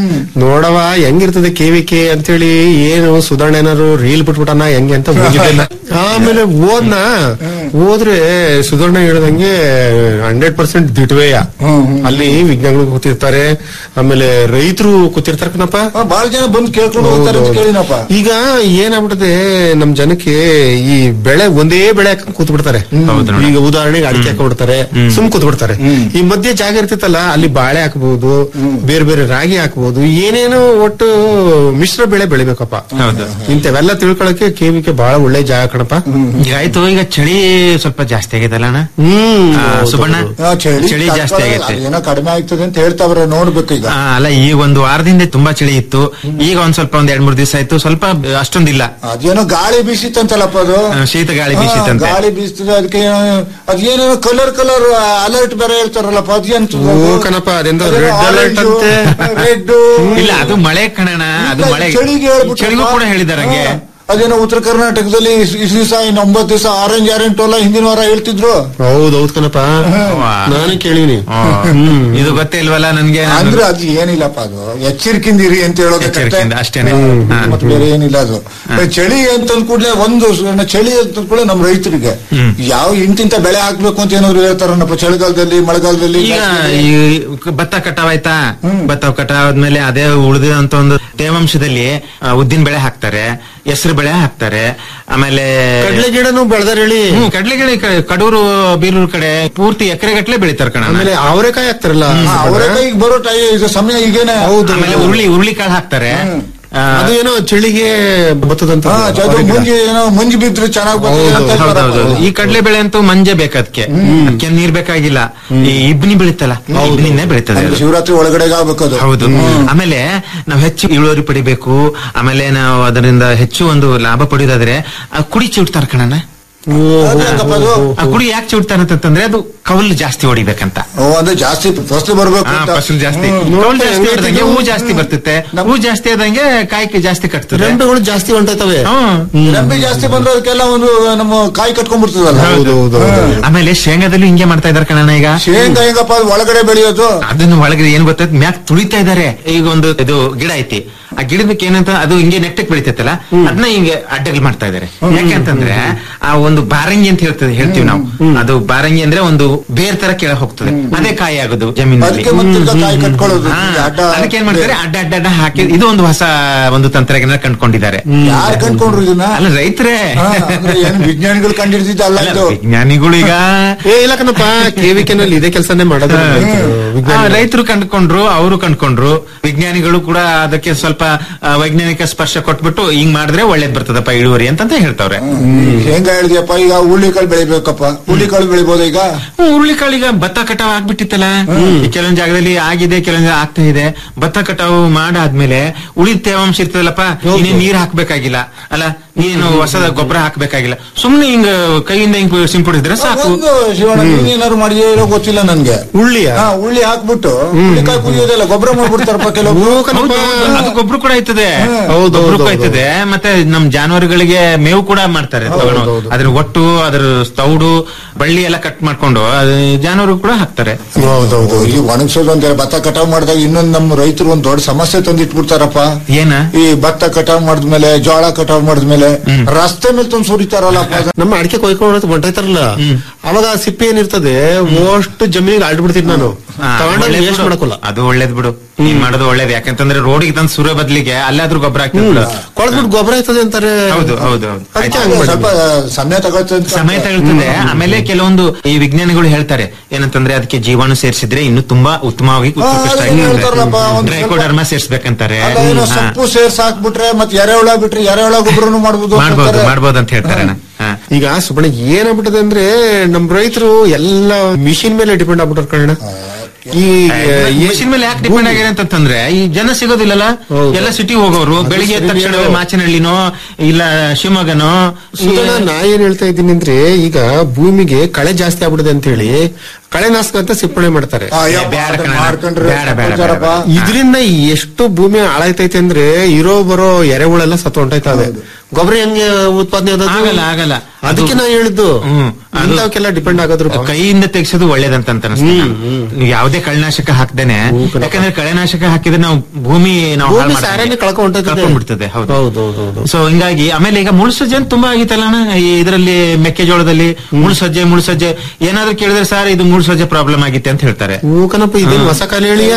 ನೋಡವ ಹೆಂಗಿರ್ತದೆ ಕೆವಿಕೆ ಅಂತೇಳಿ ಏನು ಸುಧಾರಣೆ ಏನಾರು ರೀಲ್ ಬಿಟ್ಬಿಟ್ಟನ ಹೆಂಗೆ ಅಂತ ಹೋಗಿದ್ದೆ ಆಮೇಲೆ ಓದ್ನ ಹೋದ್ರೆ ಸುಧಾರಣೆ ಹೇಳ್ದಂಗೆ ಹಂಡ್ರೆಡ್ ಪರ್ಸೆಂಟ್ ದಿಟ್ವೇಯ ಅಲ್ಲಿ ವಿಜ್ಞಾನಿಗಳು ಕೂತಿರ್ತಾರೆ ಆಮೇಲೆ ರೈತರು ಕೂತಿರ್ತಾರೆ ಕಣಪ್ಪ ಆ, ಬಾಳ ಜನ ಬಂದು ಕೇಳ್ಕೊಂಡು ಹೋಗ್ತಾರೆ ಅಂತ ಹೌದೌದು. ಕೇಳಿನಪ್ಪ ಈಗ ಏನಾಗ್ಬಿಟ್ಟದೆ ನಮ್ ಜನಕ್ಕೆ ಈ ಬೆಳೆ ಒಂದೇ ಬೆಳೆ ಹಾಕೊಂಡ್ ಕೂತ್ ಬಿಡ್ತಾರೆ ಈಗ ಉದಾಹರಣೆಗೆ ಅಡಿಕೆ ಹಾಕೊಂಡ್ಬಿಡ್ತಾರೆ ಸುಮ್ ಕೂತ್ ಬಿಡ್ತಾರೆ ಈ ಮಧ್ಯೆ ಜಾಗ ಇರ್ತಿತ್ತಲ್ಲ ಅಲ್ಲಿ ಬಾಳೆ ಹಾಕಬಹುದು ಬೇರೆ ಬೇರೆ ರಾಗಿ ಹಾಕಬಹುದು ಏನೇನೋ ಒಟ್ಟು ಮಿಶ್ರ ಬೆಳೆ ಬೆಳಿಬೇಕಪ್ಪ ಹೌದು. ಇಂಥವೆಲ್ಲ ತಿಳ್ಕೊಳಕ್ಕೆ ಕೇವಿಕೆ ಬಹಳ ಒಳ್ಳೆ ಜಾಗ ಕಣಪ್ಪ ಈಗ ಆಯ್ತು ಈಗ ಚಳಿ ಸ್ವಲ್ಪ ಜಾಸ್ತಿ ಆಗೈತಲ್ಲ ಅಣ್ಣ ಹ್ಮ್ ಆ, ಸುಬಣ್ಣ ಆ, ಚಳಿ ಚಳಿ ಜಾಸ್ತಿ ತಡ್ಕೊಳ್ಳೋದು, ಆಗೈತೆ ಅದೇನೋ ಕಡಿಮೆ ಆಗ್ತದೆ ಅಂತ ಹೇಳ್ತಾವ್ರೆ ನೋಡ್ಬೇಕು ಈಗ ಆ, ಅಲ್ಲ ಈ ಒಂದು ವಾರದಿಂದ ತುಂಬಾ ಚಳಿ ಇತ್ತು ಈಗ ಒಂದ್ ಸ್ವಲ್ಪ ಒಂದ್ ಎರಡ್ ಮೂರ್ ದಿವಸ ಆಯ್ತು ಸ್ವಲ್ಪ ಅಷ್ಟೊಂದಿಲ್ಲ ಅದೇನೋ ಗಾಳಿ ಬೀಸಿತ್ತಂತಲ್ಲಪ್ಪ ಅದು ಆ, ಶೀತ ಗಾಳಿ ಹಾ, ಬೀಸಿತ್ತಂತೆ ಗಾಳಿ ಬೀಸ್ತದೆ ಅದಕ್ಕೆ ಏನೋ- ಅದೇನೋ ಕಲರ್ ಕಲರ್ ಅಲರ್ಟ್ ಬೇರೆ ಹೇಳ್ತಾರಲ್ಲಪ್ಪ ಅದೇಂತ ಓ ಕಣಪ್ಪ ಅದೆಂದ ರೆಡ್ ಅಲರ್ಟ್ ಅಂತೆ ರೆಡ್ ಇಲ್ಲ ಅದು ಮಳೆ ಕಣಣ ಅದು ಮಳೆ ಚಳಿಗೆ ಹೇಳ್ಬಿಟ್ರಪ್ಪ. ಚಳಿಗೂ ಕೂಡ ಹೇಳಿದಾರೆ ಹಂಗೆ ಹಾ. ಅದೇನೋ ಉತ್ತರ ಕರ್ನಾಟಕದಲ್ಲಿ ಇಸ್ ಇಸ್ ದಿವಸ ಇನ್ನು ಒಂಬತ್ತು ದಿವಸ ಆರೆಂಜ್ ಆರೆಂಜ್ ಅಲ್ಲ ಹಿಂದಿನ ವಾರ ಹೇಳ್ತಿದ್ರು ಹೌದೌದು ಕಣಪ್ಪ ನಾನು ಕೇಳಿನಿ ಇದು ಗೊತ್ತೇ ಇಲ್ವಲ್ಲ ನನ್ಗೆ ನಾನು- ಅಂದ್ರೆ ಅದು ಏನಿಲ್ಲಪ್ಪ ಅದು ಎಚ್ಚರಿಕೆಯಿಂದ ಇರಿ ಅಂತ ಹೇಳೋದು ಎಚ್ಚರಿಕೆಯಿಂದ ಅಷ್ಟೇನೆ ಹಾ. ಮತ್ತೆ ಬೇರೆ ಏನಿಲ್ಲ ಅದು ಚಳಿ ಅಂತಂದ್ ಕೂಡಲೇ ಒಂದು ಸ- ಚಳಿ ಅಂತ ಕೂಡಲೇ ನಮ್ ರೈತರಿಗೆ ಯಾವ ಇಂತಿಂತ ಬೆಳೆ ಹಾಕ್ಬೇಕು ಅಂತ ಏನಾದ್ರು ಹೇಳ್ತಾರನಪ್ಪ ಚಳಿಗಾಲದಲ್ಲಿ ಮಳೆಗಾಲದಲ್ಲಿ ಈಗ ಬೇಸಿಗೆಯಲ್ಲಿ. ಈ ಭತ್ತ ಕಟಾವ್ ಆಯ್ತಾ ಭತ್ತ ಕಟಾವ್ ಆದ್ಮೇಲೆ ಅದೇ ಉಳಿದಂತ ಒಂದು ತೇವಾಂಶದಲ್ಲಿ ಆ, ಉದ್ದಿನ ಬೆಳೆ ಹಾಕ್ತಾರೆ ಹೆಸರು ಬೆಳೆ ಹಾಕ್ತಾರೆ ಆಮೇಲೆ ಕಡ್ಲೆ ಗಿಡನು ಬೆಳೆದಾರ ಹೇಳಿ ಹ್ಮ್ ಕಡ್ಲೆಗಿಡ ಈ ಕಡೆ ಕಡೂರು ಬೀರೂರು ಕಡೆ ಪೂರ್ತಿ ಎಕರೆ ಗಟ್ಲೆ ಬೆಳಿತಾರ ಕಣ ಆಮೇಲೆ ಅವರೆಕಾಯಿ ಹಾಕ್ತಾರಲ್ಲ ಹಾ, ಅವರೆಕಾಯಿ ಈಗ ಬರೋ ಟೈ ಇದು ಸಮಯ ಈಗೇನೆ ಹೌದು ಆಮೇಲೆ ಉರುಳಿ ಉರುಳಿ ಕಾಳು ಹಾಕ್ತಾರೆ ಆ, ಅದು ಏನೋ ಚಳಿಗೆ ಬರ್ತದಂತ ಹಾ, ಅದು ಮುಂಜಿ ಏನೋ ಮುಂಜಿ ಬಿದ್ರೆ ಚೆನ್ನಾಗ್ ಬರ್ತದೆ ಅಂತ ಹೇಳ್ತಾರಪ್ಪ. ಹೌದೌದು ಈ ಕಡ್ಲೆ ಬೆಳೆ ಅಂತೂ ಮಂಜೆ ಬೇಕದಕ್ಕೆ ಅದಕ್ಕೆ ನೀರ್ ಬೇಕಾಗಿಲ್ಲ ಈ ಇಬ್ನಿ ಬೆಳಿತಲ್ಲ ಇಬ್ನಿನೇ ಬೆಳಿತದೆ ಅಂದ್ರೆ ಅದು. ಶಿವರಾತ್ರಿ ಒಳಗಡೆ ಆಗ್ಬೇಕು ಅದು ಹೌದು ಆಮೇಲೆ ನಾವು ಹೆಚ್ಚು ಇಳುವರಿ ಪಡಿಬೇಕು ಆಮೇಲೆ ನಾವು ಅದರಿಂದ ಹೆಚ್ಚು ಒಂದು ಲಾಭ ಪಡೆಯೋದಾದ್ರೆ ಆ ಕುಡಿ ಚಿಡ್ತಾರ ಕಣಣ್ಣ ಅದು ಹೆಂಗಪ್ಪ ಅದು? ಆ ಕುಡಿ ಯಾಕೆ ಚಿಡ್ತಾರ ಅಂತಂದ್ರೆ ಅದು ಕವಲ್ ಜಾಸ್ತಿ ಹೊಡಿಬೇಕಂತ ಓ ಅಂದ್ರೆ ಜಾಸ್ತಿ ಫಸಲು ಬರ್ಬೇಕು ಹಾ, ಅಂತ. ಫಸಲು ಜಾಸ್ತಿ ಹ್ಮ್. ಕವಲ್ ಜಾಸ್ತಿ ಹೊಡೆದಂಗೆ ಹೂ ಜಾಸ್ತಿ ಬರ್ತೈತೆ ಹೂ ಜಾಸ್ತಿ ಆದಂಗೆ ಕಾಯಿ ಜಾಸ್ತಿ ಕಟ್ತದೆ ರೆಂಬೆಗಳು ಜಾಸ್ತಿ ಹೊಂಟೈತವೆ ಹ್ಮ್ ರೆಂಬೆ ಜಾಸ್ತಿ ಬಂದ್ರೆ ಅದಕ್ಕೆಲ್ಲ ಒಂದು ನಮ್ಮ ಕಾಯಿ ಕಟ್ಕೊಂಡ್ಬಿಡ್ತದಲ್ಲ ಹೌದು ಹೌದು ಆಮೇಲೆ ಶೇಂಗಾದಲ್ಲೂ ಹಿಂಗೆ ಮಾಡ್ತಾ ಇದಾರೆ ಕಣಣ್ಣ ಈಗ ಶೇಂಗಾ ಹೆಂಗಪ್ಪ ಅದು ಒಳಗಡೆ ಬೆಳೆಯೋದು ಅದನ್ನ ಒಳಗಡೆ ಏನ್ ಗೊತ್ತಾಯ್ತು ಮ್ಯಾಕ್ ತುಳಿತಾ ಇದಾರೆ ಈಗ ಒಂದು ಇದು ಗಿಡ ಐತಿ ಆ ಗಿಡದಕ್ಕೆ ಏನಂತ ಅದು ಹಿಂಗೆ ನೆಟ್ಟಕ್ ಬೆಳಿತೈತಲ್ಲ ಅದನ್ನ ಹಿಂಗೆ ಅಡ್ಡಗಳು ಮಾಡ್ತಾ ಇದಾರೆ ಯಾಕೆಂತಂದ್ರೆ ಆ ಒಂದು ಬಾರಂಗಿ ಅಂತ ಹೇಳ್ತದೆ ಹೇಳ್ತೀವಿ ನಾವು ಅದು ಬಾರಂಗಿ ಅಂದ್ರೆ ಒಂದು ಬೇರ್ ತರ ಕೆಳ ಹೋಗ್ತದೆ ಅದೇ ಕಾಯಿ ಆಗೋದು ಜಮೀನಲ್ಲಿ ಅದಕ್ಕೆ ಮತ್ತೆ ತಿರ್ಗಾ ಕಾಯಿ ಕಟ್ಕೊಳ್ಳೋದು ಹಾ, ಅಡ್ಡ ಅದಕ್ಕೆ ಏನ್ ಮಾಡ್ತಾರೆ ಅಡ್ಡ ಅಡ್ಡ ಅಡ್ಡ ಹಾಕಿ ಇದು ಒಂದು ಹೊಸ ಒಂದು ತಂತ್ರಜ್ಞಾನ ಕಂಡ್ಕೊಂಡಿದ್ದಾರೆ ಯಾರು ಕಂಡ್ಕೊಂಡ್ರು ಇದನ್ನ ಅಲ್ಲ ರೈತರೇ ಹಾ, ಅಂದ್ರೆ ಏನು ವಿಜ್ಞಾನಿಗಳು ಕಂಡಿಡ್ದಿದ್ದ ಅಲ್ಲ ಅಲ್ಲ, ಇದು ವಿಜ್ಞಾನಿಗಳು ಈಗ ಏ ಇಲ್ಲ ಕಣಪ್ಪ ಕೆವಿಕೆನಲ್ಲಿ ಇದೇ ಕೆಲಸನೇ ಮಾಡೋದು ಆ, ರೈತರು ಕಂಡ್ಕೊಂಡ್ರು ಅವರು ಕಂಡ್ಕೊಂಡ್ರು ವಿಜ್ಞಾನಿಗಳು ಕೂಡ ಅದಕ್ಕೆ ಸ್ವಲ್ಪ ಆ, ವೈಜ್ಞಾನಿಕ ಸ್ಪರ್ಶ ಕೊಟ್ಬಿಟ್ಟು ಹಿಂಗ್ ಮಾಡಿದ್ರೆ ಒಳ್ಳೇದ್ ಬರ್ತದಪ್ಪ ಇಳುವರಿ ಅಂತಂತ ಹೇಳ್ತಾವ್ರೆ ಶೇಂಗಾ ಹೇಳಿದ್ಯಪ್ಪ ಈಗ ಹುಳ್ಳಿಕಾಳು ಬೆಳಿಬೇಕಪ್ಪ ಹುಳ್ಳಿಕಾಳು ಬೆಳಿಬೋದ ಈಗ ಹ್ಮ್, ಹುರುಳಿಕಾಳೀಗ ಭತ್ತ ಕಟಾವ್ ಆಗ್ಬಿಟ್ಟಿತ್ತಲ್ಲ ಈ ಕೆಲವೊಂದ್ ಜಾಗದಲ್ಲಿ ಆಗಿದೆ ಕೆಲವೊಂದ್ ಆಗ್ತಾ ಇದೆ ಭತ್ತ ಕಟಾವು ಮಾಡಾದ್ಮೇಲೆ ಉಳಿದ ತೇವಾಂಶ ಇರ್ತದಲ್ಲಪ್ಪ ಇನ್ನೇನ್ ನೀರ್ ಹಾಕ್ಬೇಕಾಗಿಲ್ಲ ಅಲ್ಲ ನೀನು ಹೊಸದ ಗೊಬ್ಬರ ಹಾಕ್ಬೇಕಾಗಿಲ್ಲ ಸುಮ್ನೆ ಹಿಂಗ ಕೈಯಿಂದ ಹಿಂಗ್ ಸಿಂಪಡಿಸಿದ್ರೆ ಸಾಕು ಒಂದು ಶಿವಣ್ಣ ನೀನೇನಾದ್ರು ಮಾಡಿದ್ಯೋ ಇಲ್ಲೋ ಗೊತ್ತಿಲ್ಲ ನನ್ಗೆ ಉಳ್ಳಿಯ ಹಾ ಉಳ್ಳಿ ಹಾಕ್ಬಿಟ್ಟು ಹುಳ್ಳಿಕಾಯಿ ಕುದಿಯೋದೆಲ್ಲ ಗೊಬ್ಬರ ಮಾಡ್ಬಿಡ್ತಾರಪ್ಪ ಕೆಲವು ಹೌದು, ಅದು ಗೊಬ್ಬರ ಕೂಡ ಆಯ್ತದೆ ಹೌದು, ಗೊಬ್ಬರ ಹೌದು, ಆಯ್ತದೆ ಮತ್ತೆ ನಮ್ ಜಾನುವಾರುಗಳಿಗೆ ಮೇವು ಕೂಡ ಮಾಡ್ತಾರೆ ತಗೊಂಡು ಅದ್ರ ಒಟ್ಟು ಅದ್ರ ತೌಡು ಬಳ್ಳಿ ಎಲ್ಲ ಕಟ್ ಮಾಡ್ಕೊಂಡು ಅದು ಜಾನುವಾರು ಕೂಡ ಹಾಕ್ತಾರೆ ಹೌದೌದು ಈ ಒಣಗಿಸೋದು ಅಂತ ಭತ್ತ ಕಟಾವ್ ಮಾಡಿದಾಗ ಇನ್ನೊಂದ್ ನಮ್ಮ ರೈತರು ಒಂದ್ ದೊಡ್ಡ ಸಮಸ್ಯೆ ತಂದಿಟ್ಬಿಡ್ತಾರಪ್ಪ ಏನ ಈ ಭತ್ತ ಕಟಾವ್ ಮಾಡಿದ್ಮೇಲೆ ಜೋಳ ಕಟಾವ್ ಮಾಡಿದ್ಮೇಲೆ ರಸ್ತೆ ಮೇಲೆ ತಂದು ಸುರಿತಾರಲ್ಲಪ್ಪ ಅದನ್ನ. ನಮ್ಮ ಅಡಿಕೆ ಕೊಯ್ಕೊಂಡು ಹೊಂಟೈತಾರಲ್ಲ ಅವಾಗ ಆ ಸಿಪ್ಪೆ ಏನಿರ್ತದೆ ಅಷ್ಟು ಜಮೀನಿಗೆ ಆಡ್ಬಿಡ್ತೀನಿ ನಾನು ಹಾ, ತಗೊಂಡೋಗಿ ಒಳ್ಳೇದ್ ವೇಸ್ಟ್ ಬಿಡು. ಮಾಡಕ್ಕಲ್ಲ ಅದು ಒಳ್ಳೇದ್ ಬಿಡು ನೀನ್ ಮಾಡೋದು ಒಳ್ಳೇದ್ ಯಾಕಂತಂದ್ರೆ ರೋಡಿಗೆ ತಂದು ಸುರ ಬದ್ಲಿಗೆ ಅಲ್ಲಾದ್ರೂ ಗೊಬ್ಬರ ಹಾಕ್ತಿದ್ ಬಿಡು ಕೊಳದ್ಬಿಟ್ಟು ಗೊಬ್ಬರ ಆಯ್ತದೆ ಅಂತಾರೆ ಹೌದು ಹೌದು ಹೌದು ಅದಕ್ಕೆ ಆಯ್ತು. ಹಂಗ್ ಸ್ವಲ್ಪ ಮಾಡಿ ಸಮಯ ತಗೊಳ್ತದೆ ಅಂತ. ಸಮಯ ತಗೊಳ್ತದೆ ಆಮೇಲೆ ಕೆಲವೊಂದು ಈ ವಿಜ್ಞಾನಿಗಳು ಹೇಳ್ತಾರೆ ಏನಂತಂದ್ರೆ ಅದಕ್ಕೆ ಜೀವಾಣು ಸೇರಿಸಿದ್ರೆ ಇನ್ನು ತುಂಬಾ ಉತ್ತಮವಾಗಿ ಹಾ, ಅದನ್ನ ಹೇಳ್ತಾರಲ್ಲಪ್ಪ, ಒಂದ್ ಸ್ವಲ್ಪ- ಡ್ರೈಕೋಡರ್ಮ ಸೇರಿಸ್ಬೇಕಂತಾರೆ ಅದ ಏನೋ ಹಾ. ಸೊಪ್ಪು ಸೇರ್ಸ್ ಹಾಕ್ಬಿಟ್ರೆ ಮತ್ತೆ ಎರೆಹುಳ ಬಿಟ್ರೆ ಎರೆಹುಳ ಗೊಬ್ಬರನು ಮಾಡ್ಬೋದು ಅಂತ ಮಾಡ್ಬೋದು ಹೇಳ್ತಾರೆ. ಮಾಡ್ಬೋದು ಅಂತ ಹೇಳ್ತಾರೆ ಅಣ್ಣ. ಹಾ. ಈಗ ಸುಬ್ಬಣ್ಣ ಏನಾಗ್ಬಿಟ್ಟದೆ ಅಂದ್ರೆ ನಮ್ ರೈತರು ಎಲ್ಲ ಮಿಷಿನ್ ಮೇಲೆ ಡಿಪೆಂಡ್ ಆಗ್ಬಿಟ್ಟಾರ ಕಣ ಈ ಮಿಷಿನ್ ಮೇಲೆ ಯಾಕೆ ಡಿಪೆಂಡ್ ಆಗಿದೆ ಅಂತಂದ್ರೆ ಈ ಜನ ಸಿಗೋದಿಲ್ಲಲ್ಲ ಎಲ್ಲ ಸಿಟಿ ಹೋಗೋರು ಬೆಳಿಗ್ಗೆ ಎದ್ದ ತಕ್ಷಣವೇ ಮಾಚನಹಳ್ಳಿನೋ ಇಲ್ಲ ಶಿವಮೊಗ್ಗನೋ ಸುಧಾ, ನಾ ಏನ್ ಹೇಳ್ತಾ ಇದ್ದೀನಿ ಅಂದ್ರೆ ಈಗ ಭೂಮಿಗೆ ಕಳೆ ಜಾಸ್ತಿ ಆಗ್ಬಿಡಿದೆ ಅಂತ ಹೇಳಿ ಕಳೆನಾಶಕ ಅಂತ ಸಿಪ್ಪಣೆ ಮಾಡ್ತಾರೆ ಬೇಡ ಕಣ, ಬೇಡ, ಬೇಡ, ಬೇಡ, ಬೇಡ. ಇದರಿಂದ ಎಷ್ಟು ಭೂಮಿ ಹಾಳಾಯ್ತೈತೆ ಅಂದ್ರೆ ಇರೋ ಬರೋ ಎರೆಹುಳೆಲ್ಲ ಸತ್ತು ಹೊಂಟೈತಾವೆ ಗೊಬ್ಬರ ಹೆಂಗೆ ಉತ್ಪಾದನೆ ಆದದ್ದು? ಆಗಲ್ಲ ಆಗಲ್ಲ ಅದಕ್ಕೆ ನಾ ಹೇಳಿದ್ದು ಹ್ಮ್ ಅದು ಇಂಥವಕ್ಕೆಲ್ಲ ಡಿಪೆಂಡ್ ಆಗೋದ್ರ ಕೈಯಿಂದ ತೆಗ್ಸೋದು ಒಳ್ಳೇದಂತ ಅಂತ ಅನಿಸ್ತದೆ ನೀವು ಯಾವುದೇ ಕಳೆನಾಶಕ ಹಾಕ್ದೇನೆ ಯಾಕಂದ್ರೆ ಕಳೆನಾಶಕ ಹಾಕಿದ್ರೆ ನಾವು ಭೂಮಿ ನಾವು ಭೂಮಿ ಹಾಳ್ ಮಾಡ್ತೀವಿ. ಸಾರನೇ ಕಳ್ಕೊಂಡ್ ಹೊಂಟೈತದೆ. ಕಳ್ಕೊಂಡ್ಬಿಡ್ತದೆ ಹೌದು ಹೌದೌದು ಸೊ ಹಿಂಗಾಗಿ ಆಮೇಲೆ ಈಗ ಮುಳ್ಸಜ್ಜೆ ಅಂತ ತುಂಬಾ ಆಗಿತ್ತಲ್ಲ ಅಣ್ಣ ಈ ಇದರಲ್ಲಿ ಮೆಕ್ಕೆಜೋಳದಲ್ಲಿ ಮುಳ್ಸಜ್ಜೆ ಮುಳ್ಸಜ್ಜೆ ಏನಾದ್ರೂ ಕೇಳಿದ್ರೆ ಸರ್ ಇದು ಮುಳ್ಸಜ್ಜೆ ಪ್ರಾಬ್ಲಮ್ ಆಗಿತ್ತೆ ಅಂತ ಹೇಳ್ತಾರೆ ಕಣಪ್ಪ ಇದೇನ್ ಹೊಸ ಕಾಲ ಹೇಳಿಯ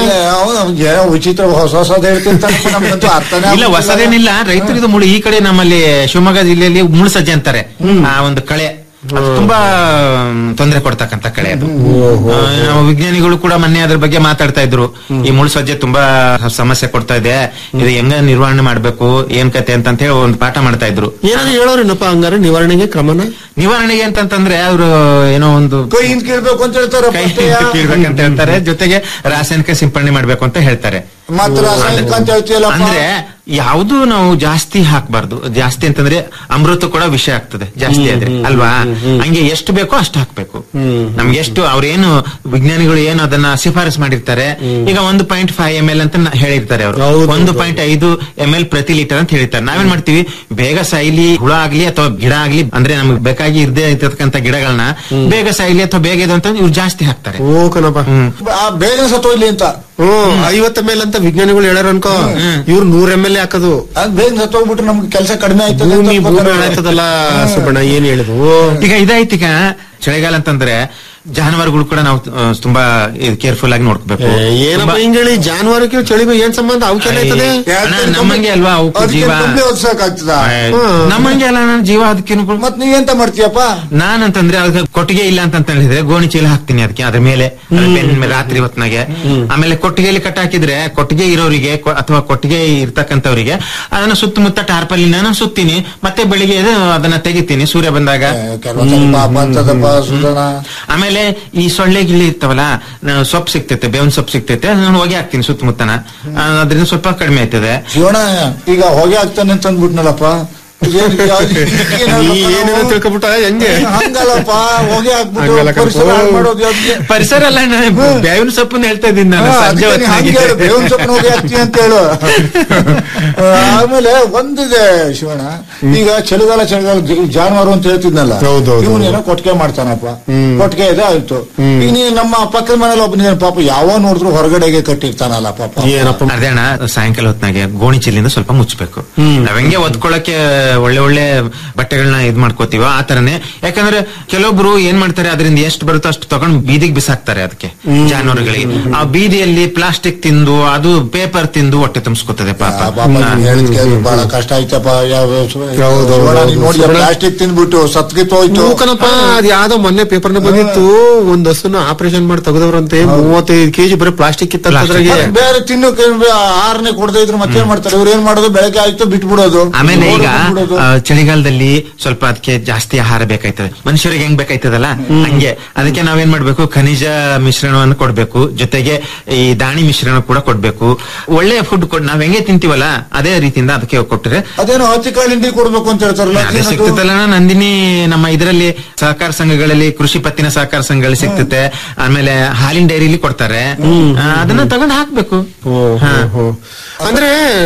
ವಿಚಿತ್ರ ಹೊಸ ಹೊಸದ್ ಹೇಳ್ತಿರ್ತಾನೆ ನಮ್ಗಂತೂ ಅರ್ಥನೇ ಇಲ್ಲ ಆಗುದಿಲ್ಲ. ಹೊಸದೇನಿಲ್ಲ ರೈತರು ಇದು ಮುಳು ಈ ಕಡೆ ನಮ್ಮಲ್ಲಿ ಶಿವಮೊಗ್ಗ ಜಿಲ್ಲೆಯಲ್ಲಿ ಮುಳ್ಸಜ್ಜೆ ಅಂತಾರೆ ಆ ಒಂದು ಕಳೆ ಅದು ತುಂಬಾ ತೊಂದರೆ ಕೊಡ್ತಕ್ಕಂತ ಕಳೆ ಅದು ಆ, ನಾವು ವಿಜ್ಞಾನಿಗಳು ಕೂಡ ಮೊನ್ನೆ ಅದ್ರ ಬಗ್ಗೆ ಮಾತಾಡ್ತಾ ಇದ್ರು ಈ ಮುಳ್ಸಜ್ಜೆ ತುಂಬಾ ಸಮಸ್ಯೆ ಕೊಡ್ತಾ ಇದೆ ಇದು ಹೆಂಗ ನಿರ್ವಹಣೆ ಮಾಡ್ಬೇಕು ಏನ್ ಕತೆ ಅಂತ ಹೇಳಿ ಒಂದು ಪಾಠ ಮಾಡ್ತಾ ಇದ್ರು ಏನಾದ್ರು ಹೇಳೋರೇನಪ್ಪ ಹಂಗಾರೆ ನಿವಾರಣೆಗೆ ಕ್ರಮನ ನಿವಾರಣೆಗೆ ಅಂತಂತಂದ್ರೆ ಅವರು ಏನೋ ಒಂದು ಕೈ ಹಿಂದ್ ಕೀಳ್ಬೇಕು ಅಂತ ಹೇಳ್ತಾರೆ ಕೈ ಕೀಳ್ಬೇಕಂತ ಹೇಳ್ತಾರೆ ಜೊತೆಗೆ ರಾಸಾಯನಿಕ ಸಿಂಪಡಣೆ ಮಾಡ್ಬೇಕು ಅಂತ ಹೇಳ್ತಾರೆ ಮತ್ತೆ ರಾಸಾಯನಿಕ ಅಂತ ಹೇಳ್ತೀಯಲ್ಲಪ್ಪ ಅಂದ್ರೆ ಯಾವುದು ನಾವು ಜಾಸ್ತಿ ಹಾಕ್ಬಾರ್ದು ಜಾಸ್ತಿ ಅಂತಂದ್ರೆ ಅಮೃತ ಕೂಡ ವಿಷ ಆಗ್ತದೆ ಜಾಸ್ತಿ ಆದ್ರೆ ಅಲ್ವಾ ಹಂಗೆ ಎಷ್ಟು ಬೇಕೋ ಅಷ್ಟು ಹಾಕ್ಬೇಕು ನಮ್ಗೆ ಎಷ್ಟು ಅವ್ರೇನು ವಿಜ್ಞಾನಿಗಳು ಏನು ಅದನ್ನ ಶಿಫಾರಸ್ ಮಾಡಿರ್ತಾರೆ ಈಗ ಒಂದು ಪಾಯಿಂಟ್ ಫೈವ್ ಎಂ ಎಲ್ ಅಂತ ನ- ಹೇಳಿರ್ತಾರೆ ಅವರು ಒಂದು ಪಾಯಿಂಟ್ ಐದು ಎಂ ಎಲ್ ಪ್ರತಿ ಲೀಟರ್ ಅಂತ ಹೇಳಿರ್ತಾರೆ ನಾವೇನ್ ಮಾಡ್ತೀವಿ ಬೇಗ ಸಾಯ್ಲಿ ಹುಳ ಆಗ್ಲಿ ಅಥವಾ ಗಿಡ ಆಗ್ಲಿ ಅಂದ್ರೆ ನಮ್ಗೆ ಬೇಕಾಗಿ ಇರ್ದೇ ಇರ್ತಕ್ಕಂಥ ಗಿಡಗಳನ್ನ ಬೇಗ ಸಾಯ್ಲಿ ಅಥವಾ ಬೇಗ ಇದು ಅಂತ ಇವ್ರು ಜಾಸ್ತಿ ಹಾಕ್ತಾರೆ ಓ ಕಣಪ್ಪ ಆ ಬೇಗ ಸತ್ತೋಯ್ಲಿ ಅಂತ ಹ್ಮ್ ಐವತ್ತ ಮೇಲೆ ಅಂತ ವಿಜ್ಞಾನಿಗಳು ಹೇಳ್ಯಾರ ಅನ್ಕೋ ಇವ್ರು ನೂರ್ ಎಮ್ ಎಲ್ ಹಾಕೋದು ಅದ್ ಬೇಗ ಸತ್ತೋಗ್ಬಿಟ್ರೆ ನಮ್ಗೆ ಕೆಲಸ ಕಡಿಮೆ ಆಯ್ತದೆ ಅಂತ ಭೂಮಿ ಭೂಮಿ ಅನ್ಕೋತಾರೆ. ಹಾಳಾಯ್ತದಲ್ಲ ಸುಬ್ಬಣ್ಣ ಏನ್ ಹೇಳಿದ್ವು ಈಗ ಇದಾಯ್ತು ಈಗ ಚಳಿಗಾಲ ಅಂತಂದ್ರೆ ಜಾನುವಾರುಗಳು ಕೂಡ ನಾವು ಆ, ತುಂಬಾ ಕೇರ್ಫುಲ್ ಆಗಿ ನೋಡ್ಕೋಬೇಕು ಏ, ಏನಪ್ಪ ಹಿಂಗ್ ಹೇಳಿ ಜಾನುವಾರಕ್ಕೆ ಚಳಿಗೂ ಏನ್ ಸಂಬಂಧ ಅವಕ್ಕೆಲ್ಲ ಆಯ್ತದೆ ಅಣ್ಣ, ನಮ್ಮಂಗೆ ಅಲ್ವಾ ಅವಕ್ಕೂ ಅದಕ್ಕೆ ಜೀವ ತುಂಬಿ ಓದ್ಸಕ್ಕಾಗ್ತದ ನಮ್ಮಂಗೆ ಅಲ್ಲ ಅಣ್ಣ, ಜೀವ ಅದಕ್ಕೇನು ಮತ್ ನೀವೆಂತ ಮಾಡ್ತೀಯಪ್ಪ ನಾನಂತಂದ್ರೆ ಅದಕ್ಕೆ ಕೊಟ್ಟಿಗೆ ಇಲ್ಲ ಅಂತ ಹೇಳಿದ್ರೆ ಗೋಣಿ ಚೀಲ ಹಾಕ್ತೀನಿ ಅದಕ್ಕೆ ಅದ್ರ ಮೇಲೆ ಅದ್ರ ಬೆನ್ನ ಮೇಲೆ ರಾತ್ರಿ ಹೊತ್ನಾಗೆ ಆಮೇಲೆ ಕೊಟ್ಟಿಗೆಯಲ್ಲಿ ಕಟ್ಟ ಹಾಕಿದ್ರೆ ಕೊಟ್ಟಿಗೆ ಇರೋರಿಗೆ ಕೊ- ಅಥವಾ ಕೊಟ್ಟಿಗೆ ಇರ್ತಕ್ಕಂಥವ್ರಿಗೆ ಅದನ್ನ ಸುತ್ತಮುತ್ತ ಟಾರ್ಪಲಿನ ನಾನು ಸುತ್ತೀನಿ ಮತ್ತೆ ಬೆಳಿಗ್ಗೆ ಎದ್ದು ಅದನ್ನ ತೆಗಿತೀನಿ ಸೂರ್ಯ ಬಂದಾಗ ಕೆಲವೊಂದ್ಸಲ ಪಾಪ ಅಂತದಪ್ಪ ಸುಧನ ಆಮೇಲೆ ಈ ಸೊಳ್ಳೆ ಗಿಳ್ಳಿ ಇರ್ತಾವಲ್ಲ ನಾವು ಸೊಪ್ಪು ಸಿಗ್ತೈತೆ ಬೇವಿನ ಸೊಪ್ಪು ಸಿಗ್ತೈತೆ ನಾನು ಹೊಗೆ ಹಾಕ್ತೀನಿ ಸುತ್ತಮುತ್ತನ ಆ, ಅದರಿಂದ ಸ್ವಲ್ಪ ಕಡಿಮೆ ಆಯ್ತದೆ ಶಿವಣ ಈಗ ಹೊಗೆ ಆಗ್ತಾನೆ ಅಂತ ಅಂದ್ಬಿಟ್ನಲ್ಲಪ್ಪ ಏನ್- ಏನ್- ನೀ ಏನೇನೋ ತಿಳ್ಕೊಬಿಟ್ಟ ಹೆಂಗೆ ಹಂಗಲ್ಲಪ್ಪ ಹೊಗೆ ಹಾಕ್ಬಿಟ್ಟು ಹಂಗಲ್ಲ ಕಣಪ್ಪ. ಪರಿಸರ ಹಾಳ್ ಮಾಡೋದು ಯಾವ್ದಕ್ಕೆ? ಪರಿಸರ ಅಲ್ಲ ಅಣ್ಣ, ಬೇವಿನ ಸೊಪ್ಪನ್ನ ಹೇಳ್ತಾ ಇದ್ದೀನಿ ನಾನು ಹಾ, ಸಂಜೆ ಅದಕ್ಕೆ ನೀ ಹಂಗೆ ಹೇಳು, ಬೇವಿನ ಸೊಪ್ಪನ್ನ ಹೊಗೆ ಹಾಕ್ತೀನಿ ಅಂತ ಹೇಳು ಆ, ಆಮೇಲೆ ಒಂದಿದೆ ಶಿವಣ್ಣ ಈಗ ಚಳಿಗಾಲ ಚಳಿಗಾಲ ಜ- ಜಾನುವಾರು ಅಂತ ಹೇಳ್ತಿದ್ನಲ್ಲ ಹೌದೌದು. ಇವನೇನೋ ಕೊಟ್ಟಿಗೆ ಮಾಡ್ತಾನಪ್ಪ ಕೊಟ್ಟಿಗೆ ಇದೆ ಆಯ್ತು ಈಗ ನೀ ನಮ್ಮ ಪಕ್ಕದ ಮನೇಲಿ ಒಬ್ಬನಿದ್ದಾನೆ ಪಾಪ ಯಾವ ನೋಡಿದ್ರು ಹೊರಗಡೆಗೆ ಕಟ್ಟಿರ್ತಾನಲ್ಲ ಪಾಪ ಏನಪ್ಪ ಅದೇ ಅಣ್ಣ ಸಾಯಂಕಾಲ ಹೊತ್ನಾಗೆ ಗೋಣಿ ಚೀಲಿಂದ ಸ್ವಲ್ಪ ಮುಚ್ಚಬೇಕು ನಾವ್ ಹೆಂಗೆ ಒದ್ಕೊಳಕ್ಕೆ ಒಳ್ಳೆ ಒಳ್ಳೆ ಬಟ್ಟೆಗಳನ್ನ ಇದ್ ಮಾಡ್ಕೋತೀವೋ ಆ ತರನೇ ಯಾಕಂದ್ರೆ ಕೆಲವೊಬ್ರು ಏನ್ ಮಾಡ್ತಾರೆ ಅದರಿಂದ ಎಷ್ಟು ಬರುತ್ತೋ ಅಷ್ಟು ತಗೊಂಡು ಬೀದಿಗೆ ಬಿಸಾಕ್ತಾರೆ ಅದಕ್ಕೆ ಜಾನುವಾರುಗಳಿಗೆ ಆ ಬೀದಿಯಲ್ಲಿ ಪ್ಲಾಸ್ಟಿಕ್ ತಿಂದು ಅದು ಪೇಪರ್ ತಿಂದು ಹೊಟ್ಟೆ ತುಂಬಿಸ್ಕೊತದೆ ಪಾಪ ಪಾಪ ನೀನ್ ಹೇಳಿದ್ ಕೇಳಿ ಬಹಳ ಕಷ್ಟ ಆಯ್ತಪ್ಪ ಯಾವ ಹೌದು, ಹೌದು. ನೋಡಿ ಪ್ಲಾಸ್ಟಿಕ್ ತಿಂದ್ಬಿಟ್ಟು ಸತ್ಗಿತ್ತು ಹೋಯ್ತು ಕಣಪ್ಪ ಅದ್ ಯಾವ್ದೋ ಮೊನ್ನೆ ಪೇಪರ್ನ ಬಂದಿತ್ತು ಒಂದ್ ಹಸುನ ಆಪರೇಷನ್ ಮಾಡಿ ತೆಗೆದವ್ರಂತೆ ಮೂವತ್ತೈದು ಕೆಜಿ ಬರೀ ಪ್ಲಾಸ್ಟಿಕ್ ಇತ್ತ ಅದ್ರಾಗೆ ಮತ್ತ್ ಬೇರೆ ತಿನ್ನೋಕೆ ಆರನೇ ಕೊಡದೇ ಇದ್ರು ಮತ್ತೇನ್ ಮಾಡ್ತಾರೆ ಇವ್ರು ಏನ್ ಮಾಡೋದು ಬೆಳಗ್ಗೆ ಆಯ್ತು ಬಿಟ್ಬಿಡೋದು ಆಮೇಲೆ ಈಗ ಬಿಟ್ಬಿಡೋದು. ಆ, ಚಳಿಗಾಲದಲ್ಲಿ ಸ್ವಲ್ಪ ಅದಕ್ಕೆ ಜಾಸ್ತಿ ಆಹಾರ ಬೇಕಾಯ್ತದೆ ಮನುಷ್ಯರಿಗೆ ಹೆಂಗ್ ಬೇಕಾಯ್ತದಲ್ಲ ಹಂಗೆ ಅದಕ್ಕೆ ನಾವೇನ್ ಮಾಡ್ಬೇಕು ಖನಿಜ ಮಿಶ್ರಣವನ್ನು ಕೊಡ್ಬೇಕು ಜೊತೆಗೆ ಈ ದಾಣಿ ಮಿಶ್ರಣ ಕೂಡ ಕೊಡ್ಬೇಕು ಒಳ್ಳೆ ಫುಡ್ ಕೊಡ್ ನಾವ್ ಹೆಂಗೆ ತಿಂತೀವಲ್ಲ ಅದೇ ರೀತಿಯಿಂದ ಅದಕ್ಕೆ ಕೊಟ್ಟರೆ ಅದೇನೋ ಹತ್ತಿಕಾಳು ಹಿಂಡಿ ಕೊಡ್ಬೇಕು ಅಂತ ಹೇಳ್ತಾರಲ್ಲ ಅದೇ ಅದೇನದು? ಸಿಗ್ತದಲ್ಲ ನಂದಿನಿ ನಮ್ಮ ಇದರಲ್ಲಿ ಸಹಕಾರ ಸಂಘಗಳಲ್ಲಿ ಕೃಷಿ ಪತ್ತಿನ ಸಹಕಾರ ಸಂಘಗಳಲ್ಲಿ ಸಿಗ್ತತೆ ಆಮೇಲೆ ಹಾಲಿನ ಡೈರಿಲಿ ಕೊಡ್ತಾರೆ ಆ, ಅದನ್ನ ತಗೊಂಡ್ ಹಾಕ್ಬೇಕು ಹಾ. ಅಂದ್ರೆ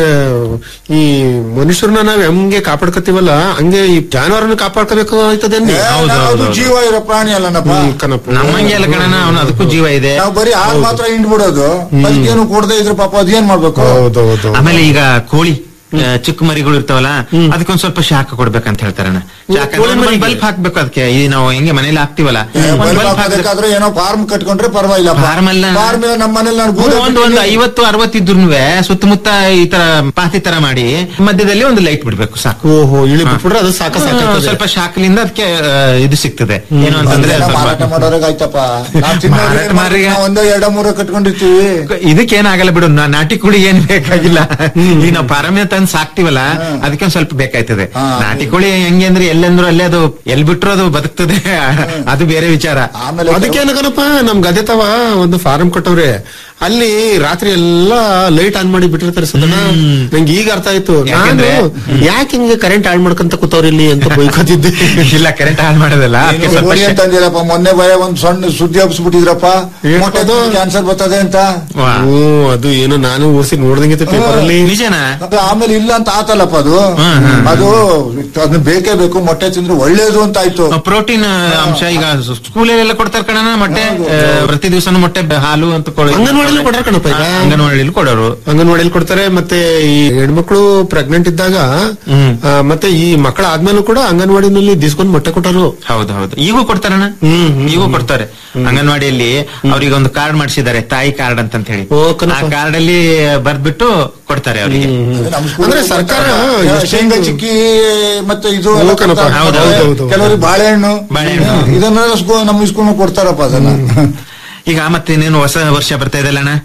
ಈ ಮನುಷ್ಯರನ್ನ ನಾವ್ ಹೆಂಗೆ ಕಾಪಾಡ್ಕತೀವಲ್ಲ ಹಂಗೆ ಈ ಜಾನುವಾರನ್ನ ಕಾಪಾಡ್ಕೋಬೇಕು ಆಯ್ತದೆ ಏ, ಅದು ಜೀವ ಇರೋ ಪ್ರಾಣಿ ಅಲ್ಲನಪ್ಪ ನಮ್ಮಂಗೆ ಅಲ್ಲ ಕಣ ಅವನು ಅದಕ್ಕೂ ಜೀವ ಇದೆ ನಾವು ಬರೀ ಹಾಲು ಮಾತ್ರ ಹಿಂಡ್ಬಿಡೋದು ಅದಕ್ಕೇನು ಕೊಡದೇ ಇದ್ರೆ ಪಾಪ ಅದೇನ್ ಮಾಡ್ಬೇಕು ಹೌದೌದು ಆಮೇಲೆ ಈಗ ಕೋಳಿ ಆ, ಚಿಕ್ಕ ಮರಿಗಳು ಇರ್ತಾವಲ್ಲ ಅದಕ್ಕೊಂದ್ ಸ್ವಲ್ಪ ಶಾಖ ಕೊಡ್ಬೇಕಂತ ಹೇಳ್ತಾರಣ್ಣ ಶಾಖ ಬಲ್ಪ್ ಹಾಕ್ಬೇಕು ಅದಕ್ಕೆ ಈ ನಾವು ಹೆಂಗೆ ಮನೇಲಿ ಹಾಕ್ತಿವಲ್ಲ ಒಂದ್ ಬಲ್ಬ್ ಬಲ್ಪ್ ಹಾಕ್ಬೇಕು ಹಾಕ್ಬೇಕಾದ್ರೆ ಏನೋ ಫಾರ್ಮ್ ಕಟ್ಕೊಂಡ್ರೆ ಪರವಾಗಿಲ್ಲ ಫಾರ್ಮ್ ಅಲ್ಲ ಫಾರ್ಮ್ ನಮ್ಮ ಮನೇಲಿ ನಾನು ಹ್ಮ್, ಒಂದು ಒಂದು ಐವತ್ತು ಅರವತ್ತಿದ್ರು ಸುತ್ತಮುತ್ತ ಈ ತರ ಪಾತಿ ತರ ಮಾಡಿ ಮಧ್ಯದಲ್ಲಿ ಒಂದು ಲೈಟ್ ಬಿಡ್ಬೇಕು ಸಾಕು ಓಹೋ ಇಳಿ ಬಿಟ್ಬಿಟ್ರೆ ಅದು ಸಾಕ ಹ್ಮ್, ಸಾಕಾಗ್ತದೆ. ಸ್ವಲ್ಪ ಶಾಖಲಿಂದ ಅದಕ್ಕೆ ಇದು ಸಿಗ್ತದೆ ಏನು ಅಂತಂದ್ರೆ ಸ್ವಲ್ಪ ಮಾರಾಟ ಮಾಡೋರಿಗೆ ಆಯ್ತಪ್ಪ ನಾವ್ ತಿನ್ನೋರಿಗೆ ಏನ್ ಮಾರಾಟ ಮಾಡ್ಬೇಕು? ನಾವು ಒಂದೋ ಎರಡೋ ಮೂರೋ ಕಟ್ಕೊಂಡಿರ್ತೀವಿ ಇದಕ್ಕೇನಾಗಲ್ಲ ಬಿಡು ನಾ- ನಾಟಿ ಕುಡಿ ಏನ್ ಬೇಕಾಗಿಲ್ಲ ಈಗ ನಾವು ಪಾರಮ್ಯ ತಂದ್ ಸಾಕ್ತಿವಲ್ಲ ಅದಕ್ಕೆ ಒಂದ್ ಸ್ವಲ್ಪ ಬೇಕಾಯ್ತದೆ ನಾಟಿ ಕೋಳಿ ಹೆಂಗೆ ಅಂದ್ರೆ ಎಲ್ಲಂದ್ರು ಅಲ್ಲೇ ಅದು ಎಲ್ ಬಿಟ್ರು ಅದು ಬದುಕ್ತದೆ ಅದು ಬೇರೆ ವಿಚಾರ ಅದಕ್ಕೆ ಏನಕನಪ್ಪ ನಮ್ ಗದೆ ತವ ಒಂದು ಫಾರಂ ಕೊಟ್ಟವ್ರೆ ಅಲ್ಲಿ ರಾತ್ರಿ ಎಲ್ಲಾ ಲೈಟ್ ಆನ್ ಮಾಡಿ ಬಿಟ್ಟಿರ್ತಾರೆ ಸದನ ನಂಗೆ ಈಗ ಅರ್ಥ ಆಯ್ತು ನಾನು ಯಾಕೆಂದ್ರೆ- ಯಾಕೆ ಹಿಂಗೆ ಕರೆಂಟ್ ಆನ್ ಮಾಡ್ಕೊಂತ ಕೂತವ್ರಿ ಇಲ್ಲಿ ಅಂತ ಬೈಕೋತಿದ್ದೆ ಇಲ್ಲ ಕರೆಂಟ್ ಆನ್ ಮಾಡೋದಲ್ಲ ಅದಕ್ಕೆ ಸ್ವಲ್ಪ ಕೋಳಿ ಅಂತ ಅಂದಿರಪ್ಪ ಮೊನ್ನೆ ಬರ ಒಂದ್ ಸಣ್ಣ ಸುದ್ದಿ ಹಬ್ಸ್ಬಿಟ್ಟಿದ್ರಪ್ಪ ಮೊಟ್ಟೆ ಕ್ಯಾನ್ಸರ್ ಬರ್ತದೆ ಅಂತ ಓ ಅದು ಏನೋ ನಾನು ಓಸಿ ನೋಡ್ದಂಗೆ ಪೇಪರ್ ಅಲ್ಲಿ ನಿಜನಾ ಮತ್ತೆ ಆಮೇಲೆ ಇಲ್ಲ ಅಂತ ಆತಲ್ಲಪ್ಪ ಅದು ಅದು ಅದನ್ನ ಬೇಕೇ ಬೇಕು ಮೊಟ್ಟೆ ತಿಂದ್ರೆ ಒಳ್ಳೇದು ಅಂತ ಆಯ್ತು ಪ್ರೋಟೀನ್ ಅಂಶ ಈಗ ಸ್ಕೂಲಲ್ಲೆಲ್ಲ ಕೊಡ್ತಾರೆ ಕಣ ಮೊಟ್ಟೆ ಆ, ಪ್ರತಿ ದಿವಸನೂ ಮೊಟ್ಟೆ ಬ- ಹಾಲು ಅಂತ ಕೊಡ ಅಂಗನವಾಡಿಲಿ ಕೊಡ್ರ ಕಣಪ್ಪ ಈಗ ಅಂಗನವಾಡಿಲಿ ಕೊಡೋರು ಅಂಗನವಾಡಿಲಿ ಕೊಡ್ತಾರೆ ಮತ್ತೆ ಈ ಹೆಣ್ಮಕ್ಳು ಪ್ರೆಗ್ನೆಂಟ್ ಇದ್ದಾಗ ಆ, ಮತ್ತೆ ಈ ಮಕ್ಕಳ ಆದ್ಮೇಲೂ ಕೂಡ ಅಂಗನವಾಡಿನಲ್ಲಿ ದಿಸ್ಕೊಂಡ್ ಮೊಟ್ಟೆ ಕೊಟ್ಟರು ಹೌದು ಹೌದು ಈಗೂ ಕೊಡ್ತಾರಣ್ಣ ಈಗೂ ಕೊಡ್ತಾರೆ ಅಂಗನವಾಡಿಯಲ್ಲಿ ಅವ್ರಿಗೆ ಒಂದು ಕಾರ್ಡ್ ಮಾಡಿಸಿದ್ದಾರೆ ತಾಯಿ ಕಾರ್ಡ್ ಅಂತ ಹೇಳಿ ಆ ಕಾರ್ಡ್ ಅಲ್ಲಿ ಬರ್ದ್ಬಿಟ್ಟು ಕೊಡ್ತಾರೆ ಅವರಿಗೆ ಅಂದ್ರೆ ಸರ್ಕಾರ ಎಷ್ಟೇ- ಶೇಂಗಾ ಚಿಕ್ಕಿ ಮತ್ತೆ ಇದು ಹೌದು ಎಲ್ಲ ಕಣಪ್ಪ. ಕೊಡ್ತಾರೆ. ಹೌದು, ಹೌದು, ಹೌದು. ಕೆಲವರಿಗೆ ಬಾಳೆಹಣ್ಣು ಇದನ್ನೆಲ್ಲ ಸ್ಕೂ- ನಮ್ಮ ಸ್ಕೂಲ್ ಕೊಡ್ತಾರಪ್ಪ ಅದನ್ನ ಈಗ ಮತ್ತೆ ಇನ್ನೇನು ಹೊಸ ವರ್ಷ ಬರ್ತಾ ಇದೆ ಅಣ್ಣ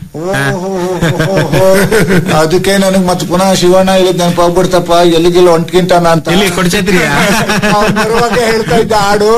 ಅದಕ್ಕೆ ನನಗ್ ಮತ್ತೆ ಪುನಃ ಶಿವಣ್ಣ ಹೇಳಿದ್ ನೆನಪಾಗ್ಬಿಡ್ತಪ್ಪ ಎಲ್ಲಿಗೆಲ್ಲ ಒಂಟ್ಕಿಂಟಾನ ಅಂತ ಎಲ್ಲಿ ಕೊಡ್ಚೈತ್ರಿಯ ಅವ್ನ್ ಬರುವಾಗ ಹೇಳ್ತಾ ಇದ್ದ ಹಾಡು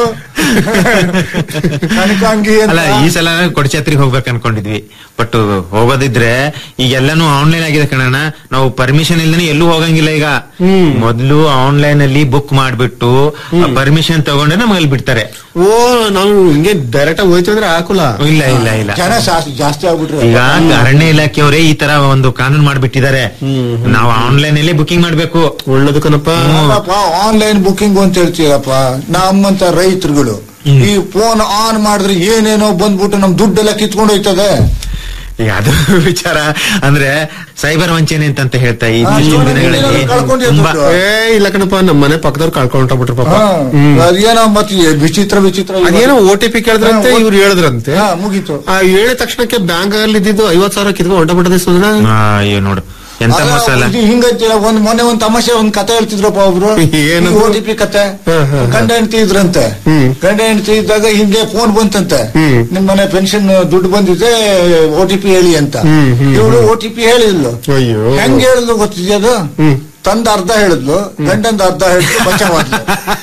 ಕನಕಾಂಗಿ ಅಂತ ಅಲ್ಲ ಈ ಸಲ ಕೊಡಚಾತ್ರಿಗೆ ಹೋಗ್ಬೇಕು ಅನ್ಕೊಂಡಿದ್ವಿ ಬಟ್ ಹೋಗೋದಿದ್ರೆ ಈಗ ಎಲ್ಲಾನು ಆನ್ಲೈನ್ ಆಗಿದೆ ಕಣಣ್ಣ ನಾವು ಪರ್ಮಿಷನ್ ಇಲ್ದೇನೆ ಎಲ್ಲೂ ಹೋಗಂಗಿಲ್ಲ ಈಗ ಮೊದ್ಲು ಆನ್ಲೈನ್ ಅಲ್ಲಿ ಬುಕ್ ಮಾಡ್ಬಿಟ್ಟು ಪರ್ಮಿಷನ್ ತಗೊಂಡೆ ನಮ್ಗೆ ಅಲ್ಲಿ ಬಿಡ್ತಾರೆ ಓ ನಾವು ಹಿಂಗೆ ಡೈರೆಕ್ಟ್ ಆಗಿ ಹೋಯ್ತು ಅಂದ್ರೆ ಹಾಕುಲ ಇಲ್ಲ ಇಲ್ಲ ಇಲ್ಲ ಜನ ಜಾಸ್ತಿ- ಜಾಸ್ತಿ ಆಗ್ಬಿಟ್ರು ಈಗ ಅರಣ್ಯ ಇಲಾಖೆಯವರೇ ಈ ತರ ಒಂದು ಕಾನೂನು ಮಾಡ್ಬಿಟ್ಟಿದ್ದಾರೆ ನಾವು ಆನ್ಲೈನ್ ಅಲ್ಲೇ ಬುಕಿಂಗ್ ಮಾಡ್ಬೇಕು ಒಳ್ಳೇದು ಕಣಪ್ಪ ಆನ್ಲೈನ್ ಬುಕಿಂಗ್ ಅಂತ ಹೇಳ್ತೀರಪ್ಪ ನಮ್ಮಂತ ರೈತರುಗಳು ಈ ಫೋನ್ ಆನ್ ಮಾಡಿದ್ರೆ ಏನೇನೋ ಬಂದ್ಬಿಟ್ಟು ನಮ್ ದುಡ್ಡೆಲ್ಲ ಕಿತ್ಕೊಂಡು ಹೋಯ್ತದೆ ಈಗ ಅದು ವಿಚಾರ ಅಂದ್ರೆ ಸೈಬರ್ ವಂಚನೆ ಅಂತ ಹೇಳ್ತಾ ಈ ಹಾ, ಇತ್ತೀಚಿನ ಶಿವಣ್ಣ, ದಿನಗಳಲ್ಲಿ ನೀವೆಲ್ಲ ಕಳ್ಕೊಂಡಿದ್ದೀರ ತುಂಬಾ ದುಡ್ಡು. ಏ ಇಲ್ಲ ಕಣಪ್ಪ ನಮ್ಮ ಮನೆ ಪಕ್ಕದವ್ರು ಕಳ್ಕೊಂಡ್ಬಿಟ್ರು ಪಾಪ ಹಾ, ಅದೇನೋ ಮತ್ತೆ ವಿಚಿತ್ರ ವಿಚಿತ್ರ ಇವಾಗ- ಅದೇನೋ ಓ ಟಿ ಪಿ ಕೇಳಿದ್ರಂತೆ ಹಾ, ಇವ್ರು ಹೇಳಿದ್ರಂತೆ ಹಾ, ಮುಗೀತು ಆ ಹೇಳಿದ ತಕ್ಷಣಕ್ಕೆ ಬ್ಯಾಂಕ್ ಅಲ್ಲಿ ಇದ್ದಿದ್ದು ಐವತ್ ಸಾವಿರ ಕಿತ್ಕೊಂಡು ಹೊಂಟಬಿಟ್ಟದೆ ಸುಧನ ಆ, ಅಯ್ಯೋ ನೋಡು ಎಂತ ಅಲ್ಲ, ಮೋಸ ಅಲ್ಲ ಇದು ಹಿಂಗಂತೀರ ಒಂದ್ ಮೊನ್ನೆ ಒಂದ್ ತಮಾಷೆ ಒಂದ್ ಕತೆ ಹೇಳ್ತಿದ್ರಪ್ಪ ಒಬ್ರು ಏನದು? ಓ ಟಿ ಪಿ ಕತೆ ಗಂಡ ಹೆಂಡತಿ ಇದ್ರಂತೆ ಗಂಡ ಹೆಂಡತಿ ಇದ್ದಾಗ ಹಿಂಗೆ ಫೋನ್ ಬಂತಂತೆ ನಿಮ್ ಮನೆ ಪೆನ್ಷನ್ ದುಡ್ಡು ಬಂದಿದೆ ಓ ಟಿ ಪಿ ಹೇಳಿ ಅಂತ ಇವಳು ಓ ಟಿ ಪಿ ಹೇಳಿದ್ಲು ಅಯ್ಯೋ ಹೆಂಗ್ ಹೇಳಿದ್ಲು ಗೊತ್ತಿದ್ಯಾ ಅದು ತಂದ ಅರ್ಧ ಹೇಳಿದ್ಲು ಗಂಡಂದ ಅರ್ಧ ಹೇಳಿದ್ಲು ಬಚಾವಾದ್ಲು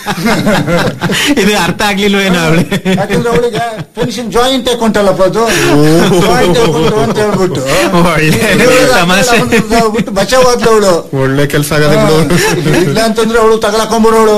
ಇದು ಅರ್ಥ ಆಗ್ಲಿಲ್ವ ಏನೋ ಅವಳು ಯಾಕಂದ್ರೆ ಅವಳಿಗೆ ಪೆನ್ಷನ್ ಜಾಯಿಂಟ್ ಅಕೌಂಟ್ ಅಲ್ಲಪ್ಪ ಅದು ಜಾಯಿಂಟ್ ಅಕೌಂಟ್ ಅಂತ ಹೇಳ್ಬಿಟ್ಟು ಒಳ್ಳೆ ತಮಾಷೆ. ಬಿಟ್ಟು ಬಚಾವಾದ್ಲು ಅವಳು ಒಳ್ಳೆ ಕೆಲಸ ಆಗದೆ ಬಿಡು ಇಲ್ಲ ಅಂತಂದ್ರೆ ಅವಳು ತಗೊಳಕೊಂಬಿಡೋಳು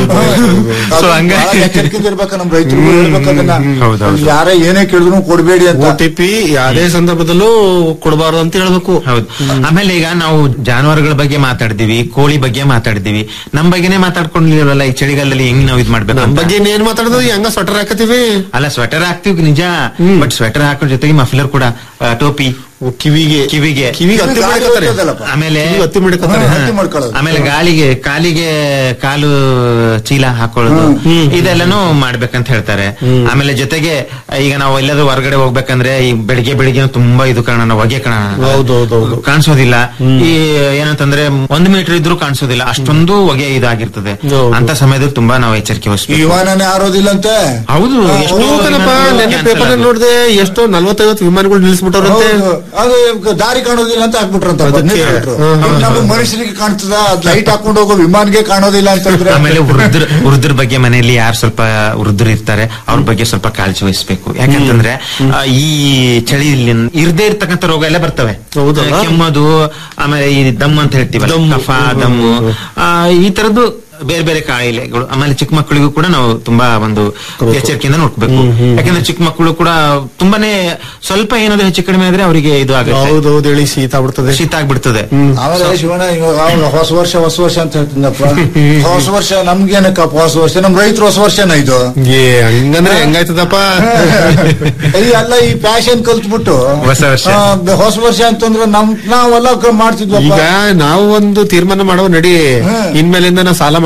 So ಹಂಗ- ಎಚ್ಚರಿಕೆಗಿರ್ಬೇಕು ನಮ್ ರೈತರು ಹೇಳ್ಬೇಕು ಅದನ್ನ ಹೌದೌದು. ಯಾರೇ ಏನೇ ಕೇಳಿದ್ರು ಕೊಡ್ಬೇಡಿ ಅಂತ ಓ ಟಿ ಪಿ ಯಾವುದೇ ಸಂದರ್ಭದಲ್ಲೂ ಕೊಡಬಾರದು ಅಂತ ಹೇಳ್ಬೇಕು ಹೌದು ಆಮೇಲೆ ಈಗ ನಾವು ಜಾನುವಾರುಗಳ ಬಗ್ಗೆ ಮಾತಾಡಿದೀವಿ ಕೋಳಿ ಬಗ್ಗೆ ಮಾತಾಡಿದೀವಿ ನಮ್ ಬಗ್ಗೆನೇ ಮಾತಾಡ್ಕೊಂಡಿರಲ್ಲ ಈ ಚಳಿಗಾಲದಲ್ಲಿ ಹೆಂಗ್ ನಾವು ಇದ್ ಮಾಡ್ಬೇಕು ನಮ್ ಅಂತ. ಬಗ್ಗೆ ಏನ್ ಮಾತಾಡೋದು ಹೆಂಗ ಸ್ವೆಟರ್ ಹಾಕತೀವಿ ಅಲ್ಲ ಸ್ವೆಟರ್ ಹಾಕ್ತಿವಿ ನಿಜ ಬಟ್ ಸ್ವೆಟರ್ ಹಾಕೋ ಜೊತೆಗೆ ಮಫ್ಲರ್ ಕೂಡ ಆ, ಟೋಪಿ ಕಿವಿಗೆ ಕಿವಿಗೆ ಕಿವಿಗೆ ಹತ್ತಿ ಗಾಳಿ ಮಾಡ್ಕೊತಾರೆ ಹೋಗ್ತದಲ್ಲಪ್ಪ. ಆಮೇಲೆ ಕಿವಿಗೆ ಹತ್ತಿ ಮಾಡ್ಕೊತಾರೆ ಹತ್ತಿ ಮಾಡ್ಕೊಳ್ಳೋದು ಆಮೇಲೆ ಗಾಳಿಗೆ ಕಾಲಿಗೆ ಕಾಲು ಚೀಲ ಹಾಕೊಳ್ಳೋದು ಇದೆಲ್ಲನೂ ಮಾಡ್ಬೇಕಂತ ಹೇಳ್ತಾರೆ ಆಮೇಲೆ ಜೊತೆಗೆ ಈಗ ನಾವು ಎಲ್ಲಾದ್ರೂ ಹೊರಗಡೆ ಹೋಗ್ಬೇಕಂದ್ರೆ ಈ ಬೆಳಿಗ್ಗೆ ಬೆಳಿಗ್ಗೆ ತುಂಬಾ ಇದು ಕಾರಣ ಹೊಗೆ ಕಾಣ ಹೌದೌದೌದು ಕಾಣಿಸೋದಿಲ್ಲ ಈ ಏನಂತಂದ್ರೆ ಒಂದ್ ಮೀಟರ್ ಇದ್ರೂ ಕಾಣಿಸೋದಿಲ್ಲ ಅಷ್ಟೊಂದು ಹೊಗೆ ಇದಾಗಿರ್ತದೆ ಹೌದು. ಅಂತ ಸಮಯದಲ್ಲಿ ತುಂಬಾ ನಾವು ಎಚ್ಚರಿಕೆ ವಹಿಸ್ಬೇಕು ವಿಮಾನನೇ ಆರೋದಿಲ್ಲಂತೆ ಹೌದು ಎಷ್ಟೋ ಕಣಪ್ಪ ವಿಮಾನಗಳು ನೆನ್ನೆ cancel ಪೇಪರ್ ಆದ್ವು. ನೋಡಿದೆ ಎಷ್ಟೋ ನಲ್ವತ್ತೈವತ್ತು ವಿಮಾನಗಳು ನಿಲ್ಲಿಸ್ಬಿಟ್ಟವ್ರಂತೆ ಹೌದು. ಅದು ದಾರಿ ಕಾಣೋದಿಲ್ಲ ಅಂತ ಹಾಕ್ಬಿಟ್ರಂತ ಅದಕ್ಕೆ. ಹ್ಮ್, ನಮ್ಮ ಮನುಷ್ಯರಿಗೆ ಕಾಣ್ತದ ಲೈಟ್ ಹಾಕೊಂಡು ಹೋಗೋ ವಿಮಾನ್ಗೆ ಕಾಣೋದಿಲ್ಲ ಅಂತಂದ್ರೆ ಆಮೇಲೆ ವೃದ್ಧರ ವೃದ್ಧರ ಬಗ್ಗೆ ಮನೆಯಲ್ಲಿ ಯಾರು ಸ್ವಲ್ಪ ವೃದ್ಧರು ಇರ್ತಾರೆ ಅವ್ರ ಬಗ್ಗೆ ಸ್ವಲ್ಪ ಕಾಳಜಿ ವಹಿಸ್ಬೇಕು ಯಾಕಂತಂದ್ರೆ ಆ, ಈ ಚಳಿಯಲ್ಲಿ ಇರದೇ ಇರ್ತಕ್ಕಂಥ ರೋಗ ಎಲ್ಲ ಬರ್ತವೆ ಹೌದಲ್ಲ? ಕೆಮ್ಮೋದು ಆಮೇಲೆ ಈ ದಮ್ ಅಂತ ಹೇಳ್ತೀವಲ್ಲ ಕಫ ದಮ್ಮು ಆ, ಈ ತರದ್ದು ಬೇರೆ ಬೇರೆ ಕಾಯಿಲೆಗಳು ಆಮೇಲೆ ಚಿಕ್ಕ ಮಕ್ಕಳಿಗೂ ಕೂಡ ನಾವು ತುಂಬಾ ಒಂದು ಎಚ್ಚರಿಕೆಯಿಂದ ನೋಡ್ಕೋಬೇಕು ಯಾಕಂದ್ರೆ ಚಿಕ್ಕ ಮಕ್ಕಳು ಕೂಡ ತುಂಬಾನೇ ಸ್ವಲ್ಪ ಏನಾದ್ರು ಹೆಚ್ಚು ಕಡಿಮೆ ಆದ್ರೆ ಅವರಿಗೆ ಇದು ಆಗುತ್ತೆ ಹೌದೌದು ಹೇಳಿ ಶೀತ ಆಗ್ಬಿಡ್ತದೆ ಶೀತ ಆಗ್ಬಿಡ್ತದೆ ಆಮೇಲೆ ಶಿವಣ್ಣ ಇವಾಗ ಅವ್ನು ಹೊಸ ವರ್ಷ ಹೊಸ ವರ್ಷ ಅಂತ ಹೇಳ್ತೀನಪ್ಪ ಹೊಸ ವರ್ಷ ನಮ್ಗೇನಕ್ಕಪ್ಪ ಹೊಸ ವರ್ಷ ನಮ್ ರೈತರು ಹೊಸ ವರ್ಷನ ಇದು ಏ ಹಂಗಂದ್ರೆ ಹೆಂಗಾಯ್ತದಪ್ಪ ಈ ಎಲ್ಲ ಈ ಪ್ಯಾಶನ್ ಕಲ್ತ್ಬಿಟ್ಟು ಹೊಸ ವರ್ಷ. ಆ, ಬ- ಹೊಸ ವರ್ಷ ಅಂತಂದ್ರೆ ನಮ್ ನಾವೆಲ್ಲ ಕ- ಮಾಡ್ತಿದ್ವಪ್ಪ ಈಗ ನಾವು ಒಂದು ತೀರ್ಮಾನ ಮಾಡುವ ನಡಿ ಇನ್ಮೇಲಿಂದ ನಾವು ಸಾಲ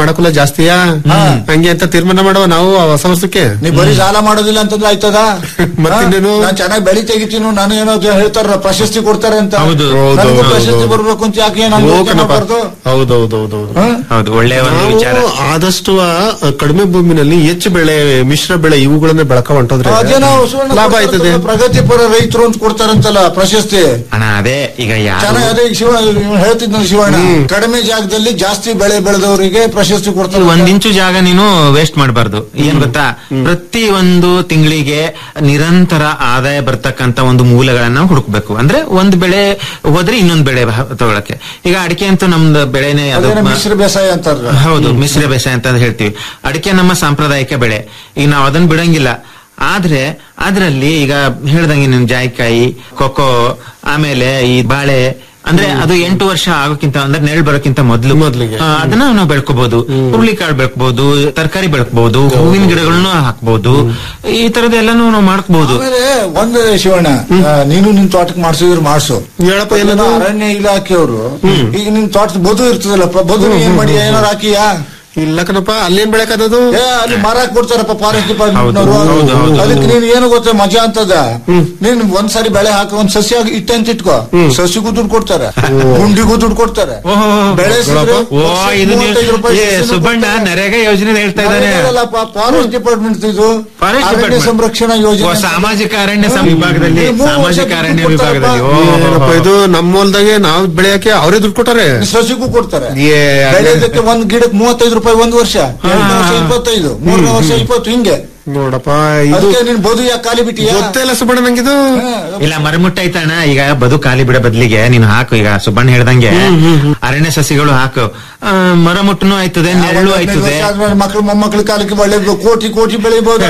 ಮಾಡಕುಲ್ಲ ಜಾಸ್ತಿಯಾ ಹಂಗೆ ಅಂತ ತೀರ್ಮಾನ ಮಾಡುವ ನಾವು ಆ ಹೊಸ ವರ್ಷಕ್ಕೆ ನೀ ಬರೀ ಸಾಲ ಮಾಡೋದಿಲ್ಲ ಅಂತಂದ್ರೆ ಆಯ್ತದ ಮತ್ತಿನ್ನೇನು? ನಾನ್ ಚೆನ್ನಾಗಿ ಬೆಳಿ ತೆಗಿತೀನಿ ನಾನು ಏನೋ ಹೇಳ್ತಾರ ಪ್ರಶಸ್ತಿ ಕೊಡ್ತಾರೆ ಅಂತ ಹೌದು. ಹೌದು, ನನಗೂ ಹೌದು, ಪ್ರಶಸ್ತಿ ಹೌದು. ಬರ್ಬೇಕು ಅಂತ ಯಾಕೆ ನಾನು ಯೋಚ್ನೆ ಹೋಗಣಪ್ಪ ಮಾಡ್ಬಾರ್ದು? ಹೌದೌದೌದೌದು ಹೌದು ಒಳ್ಳೆ ಒಂದು ವಿಚಾರ ನಾವು ಆದಷ್ಟು ಆ ಕಡಿಮೆ ಭೂಮಿನಲ್ಲಿ ಹೆಚ್ಚು ಬೆಳೆ ಮಿಶ್ರ ಬೆಳೆ ಇವುಗಳನ್ನ ಬೆಳಕ ಹೊಂಟೋದ್ರೆ ಅದೇನೋ ಸುವರ್ಣ ಲಾಭ ಕೊಡ್ತಾರೆ ಆಯ್ತದೆ ಅಂತಲ್ಲ, ಪ್ರಗತಿಪರ ರೈತರು ಅಂತ ಕೊಡ್ತಾರಂತಲ್ಲ ಪ್ರಶಸ್ತಿ ಅಣ್ಣ ಅದೇ ಈಗ ಯಾರು ಚೆನ್ನಾಗಿ ಅದೇ ಶಿವ ಇವ್ನು ಹೇಳ್ತಿದ್ನ ಶಿವಣ್ಣ ಕಡಿಮೆ ಜಾಗದಲ್ಲಿ ಜಾಸ್ತಿ ಬೆಳೆ ಬೆಳೆದವರಿಗೆ ಪ್ರಶಸ್ತಿ ಕೊಡ್ತಾರೆ ಒಂದ್ ಇಂಚು ಜಾಗ ನೀನು ವೇಸ್ಟ್ ಮಾಡಬಾರ್ದು ಏನ್ ಗೊತ್ತಾ ಪ್ರತಿ ಒಂದು ತಿಂಗಳಿಗೆ ನಿರಂತರ ಆದಾಯ ಬರ್ತಕ್ಕಂತ ಒಂದು ಮೂಲಗಳನ್ನ ಹುಡುಕ್ಬೇಕು ಅಂದ್ರೆ ಒಂದ್ ಬೆಳೆ ಹೋದ್ರೆ ಇನ್ನೊಂದ್ ಬೆಳೆ ಬ- ತಗೊಳಕ್ಕೆ ಈಗ ಅಡಿಕೆ ಅಂತೂ ನಮ್ದು ಬೆಳೆನೇ ಅದು ಅದೇನೋ ಮಿಶ್ರ ಬೇಸಾಯ ಅಂತಾರ ಹೌದು ಮಿಶ್ರ ಬೇಸಾಯ ಅಂತ ಹೇಳ್ತೀವಿ ಅಡಿಕೆ ನಮ್ಮ ಸಾಂಪ್ರದಾಯಿಕ ಬೆಳೆ ಈಗ ನಾವು ಅದನ್ನ ಬಿಡಂಗಿಲ್ಲ ಆದ್ರೆ ಅದ್ರಲ್ಲಿ ಈಗ ಹೇಳ್ದಂಗೆ ನಿನ್ ಜಾಯಿಕಾಯಿ ಕೊಕ್ಕೋ ಆಮೇಲೆ ಈ ಬಾಳೆ ಅಂದ್ರೆ ಅದು ಎಂಟು ವರ್ಷ ಆಗೋಕ್ಕಿಂತ ಅಂದ್ರೆ ನೆರಳು ಬರೋಕ್ಕಿಂತ ಮೊದಲು ಮೊದ್ಲಿಗೆ. ಅದನ್ನ ನಾವು ಬೆಳ್ಕೋಬಹುದು ಹುರುಳಿಕಾಳು ಬೆಳ್ಕೋಬಹುದು ತರಕಾರಿ ಬೆಳ್ಕೋಬಹುದು ಹೂವಿನ ಗಿಡಗಳನ್ನ ಹಾಕ್ಬಹುದು ಈ ತರದೆಲ್ಲಾನು ನಾವು ಮಾಡ್ಕೋಬಹುದು ಆಮೇಲೆ ಒಂದು ಶಿವಣ್ಣ ಆ, ನೀನು ನಿನ್ ತೋಟಕ್ಕೆ ಮಾಡ್ಸಿದ್ರೆ ಮಾಡ್ಸು ಹೇಳಪ್ಪ ಏನದು ಅರಣ್ಯ ಇಲಾಖೆಯವರು ಈಗ ನಿನ್ ತೋಟದ ಬದು ಇರ್ತದಲ್ಲಪ್ಪ ಬದು ಏನ್ ಮಾಡಿ ಏನಾರು ಹಾಕಿಯಾ ಇಲ್ಲ ಕಣಪ್ಪ ಅಲ್ಲೇನ್ ಬೆಳಕದದು ಏ ಅಲ್ಲಿ ಮರ ಕೊಡ್ತಾರಪ್ಪ ಫಾರೆಸ್ಟ್ ಡಿಪಾರ್ಟ್ಮೆಂಟ್ ಹೌದು, ಹೌದು, ಹೌದು. ಅದಕ್ಕೆ ನೀನ್ ಏನು ಗೊತ್ತ ಮಜಾ ಅಂತದ ನೀನ್ ಒಂದ್ಸರಿ ಬೆಳೆ ಹಾಕಿ ಒಂದ್ ಸಸ್ಯ ಇಟ್ಟೆ ಅಂತ ಇಟ್ಕೋ ಸಸಿಗೂ ದುಡ್ಡು ಕೊಡ್ತಾರೆ ಗುಂಡಿಗೂ ದುಡ್ಡು ಕೊಡ್ತಾರೆ ಬೆಳೆಸಿದ್ರೆ ಓ ವರ್ಷಕ್ಕೆ ಇದು ನೀವು- ಮೂವತ್ತೈದು ರೂಪಾಯಿ ಏ, ಸಸಿನೂ ಸುಬ್ಬಣ್ಣ ಕೊಡ್ತಾರೆ. ನರೇಗಾ ಯೋಜನೆ ಹೇಳ್ತಾ ಇದ್ದಾನೆ ಫಾರೆಸ್ಟ್ ಡಿಪಾರ್ಟ್ಮೆಂಟ್ ಇದು ಫಾರೆಸ್ಟ್ ಅರಣ್ಯ ಡಿಪಾರ್ಟ್ಮೆಂಟ್. ಸಂರಕ್ಷಣಾ ಓ, ಯೋಜನೆ ಸಾಮಾಜಿಕ ಅರಣ್ಯ ಸಂ- ವಿಭಾಗದಲ್ಲಿ ಇದು ಮೂರು ವರ್ಷ ಸಾಮಾಜಿಕ ಅರಣ್ಯ ದುಡ್ಡು ವಿಭಾಗದಲ್ಲಿ ಓ, ಕೊಡ್ತಾರಪ್ಪ. ಓ, ಏನಪ್ಪ ಓ. ಇದು ನಮ್ಮ ಹೊಲ್ದಾಗೆ ನಾವು ಬೆಳೆಯಕ್ಕೆ ಅವರೇ ದುಡ್ಡು ಕೊಟ್ಟಾರೆ ಸಸಿಗೂ ಕೊಡ್ತಾರೆ ಏ, ಬೆಳೆಯೋದಕ್ಕೆ ಒಂದ್ ಗಿಡಕ್ಕೆ ಮೂವತ್ತೈದು ರೂಪಾಯಿ ಒಂದ್ ವರ್ಷ ಎರಡನೇ ವರ್ಷ ಇಪ್ಪತ್ತೈದು ಮೂರನೇ ವರ್ಷ ಇಪ್ಪತ್ತು ಹಿಂಗೆ ನೋಡಪ್ಪ ಇದು ಅದಕ್ಕೆ ನೀನ್ ಬದು ಯಾಕೆ ಖಾಲಿ ಬಿಟ್ಟಿಯಾ ಗೊತ್ತೇ ಇಲ್ಲ ಸುಬ್ಬಣ್ಣ ನಂಗಿದು ಇಲ್ಲ ಮರಮುಟ್ಟಾಯ್ತಣ್ಣ ಈಗ ಬದು ಖಾಲಿ ಬಿಡ ಬದ್ಲಿಗೆ ನೀನು ಹಾಕು ಈಗ ಸುಬ್ಬಣ್ಣ ಹೇಳ್ದಂಗೆ ಅರಣ್ಯ ಸಸಿಗಳು ಹಾಕು ಆ, ಮರಮುಟ್ಟನು ಆಯ್ತದೆ ನೆರಳು ಆಯ್ತದೆ ಮಕ್ಳು ಮೊಮ್ಮಕ್ಳ ಕಾಲಕ್ಕೆ ಒಳ್ಳೆ ಕೋಟಿ ಕೋಟಿ ಬೆಳಿಬಹುದು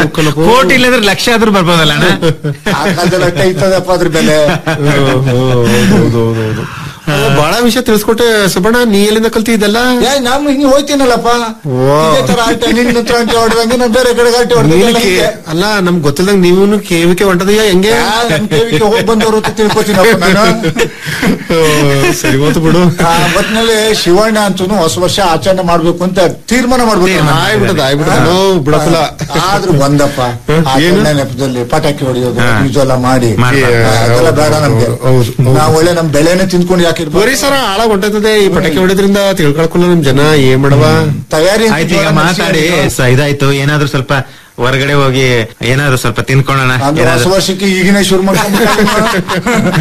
ಕೋಟಿ ಇಲ್ಲದ್ರೆ ಲಕ್ಷ ಆದ್ರೂ ಬರ್ಬೋದಲ್ಲ ಅಣ್ಣ ಆ ಕಾಲದಲ್ಲಿ ಅಷ್ಟೇ ಇರ್ತದಪ್ಪ ಅದ್ರ ಬೆಲೆ ಹೌದೌದೌದು ಬಹಳ ವಿಷಯ ತಿಳಿಸ್ಕೊಟ್ಟೆ ಸುಬ್ಬಣ್ಣ ನೀ ಎಲ್ಲಿಂದ ಕಲ್ತಿ ಇದೆಲ್ಲ ಏ ನಮ್ ಹಿಂಗೆ ಹೋಯ್ತೀನಲ್ಲಪ್ಪ ಇದೇ ತರ ಆಟ ನಿನ್ನ ಹತ್ರ ಆಂಟಿ ಹೊಡೆದಂಗೆ ನಾನು ಬೇರೆ ಕಡೆಗೆ ಆಂಟಿ ನೀನು ಹೊಡೆದಂಗೆ ಕೇ- ಅಲ್ಲ ನಮ್ಗ್ ಗೊತ್ತಿಲ್ದಂಗ ನೀವು ಕೇವಿಕೆ ಹೊಂಟದೀಯ ಹೆಂಗೆ ನಮ್ ಕೇವಿಗೆ ಹೋಗಿ ಬಂದವರು ಅಂತ ತಿಳ್ಕೊತೀನಪ್ಪ ನಾನು ಓ, ಸರಿ ಹೋತು ಬಿಡು ಆ, ಒಟ್ನಲ್ಲಿ ಶಿವಣ್ಣ ಅಂತೂ ಹೊಸ ವರ್ಷ ಆಚರಣೆ ಮಾಡ್ಬೇಕು ಅಂತ ತೀರ್ಮಾನ ಮಾಡ್ಬೇಕು ಆಯ್ಬಿಟ್ಟದ ಆಯ್ಬಿಟ್ಟದ ನೋ ಬಿಡಕಲ್ಲ ಆದ್ರೂ ಬಂದಪ್ಪ ಏನು? ಆಚರಣೆ ನೆಪದಲ್ಲಿ ಪಟಾಕಿ ಹೊಡೆಯೋದು ಇದೆಲ್ಲ ಮಾಡಿ ಮಾಡಿ, ಮಾಡಿ. ಆ, ಅದೆಲ್ಲ ಬೇಡ ನಮ್ಗೆ ಹೌದು, ಹೌದು. ನಾವು ಒಳ್ಳೆ ನಮ್ ಬೆಳೆನೆ ತಿನ್ಕೊಂಡು ಯಾಕಿರ್ಬೋದು ಪರಿಸರ ಹಾಳಾಗ್ ಹೊಂಟೈತದೆ ಈ ಪಟಾಕಿ ಹೊಡೆದ್ರಿಂದ ತಿಳ್ಕೊಳಕಲ್ಲ ನಮ್ ಜನ ಏನ್ ಮಾಡವ ತಯಾರಿ ಅಂತ ಆಯ್ತು ಈಗ ಜೋಳ ಮಾತಾಡಿ ನಡೆಸಿ ಸ- ಇದಾಯ್ತು ಏನಾದ್ರೂ ಸ್ವಲ್ಪ ಹೊರಗಡೆ ಹೋಗಿ ಏನಾದ್ರೂ ಸ್ವಲ್ಪ ತಿನ್ಕೊಳ್ಳೋಣ ಅಂದ್ರೆ ಹೊಸ ಏನಾದ್ರೂ ವರ್ಷಕ್ಕೆ ಈಗಿನ ಶುರು ಮಾಡ್ಕೊಂಡು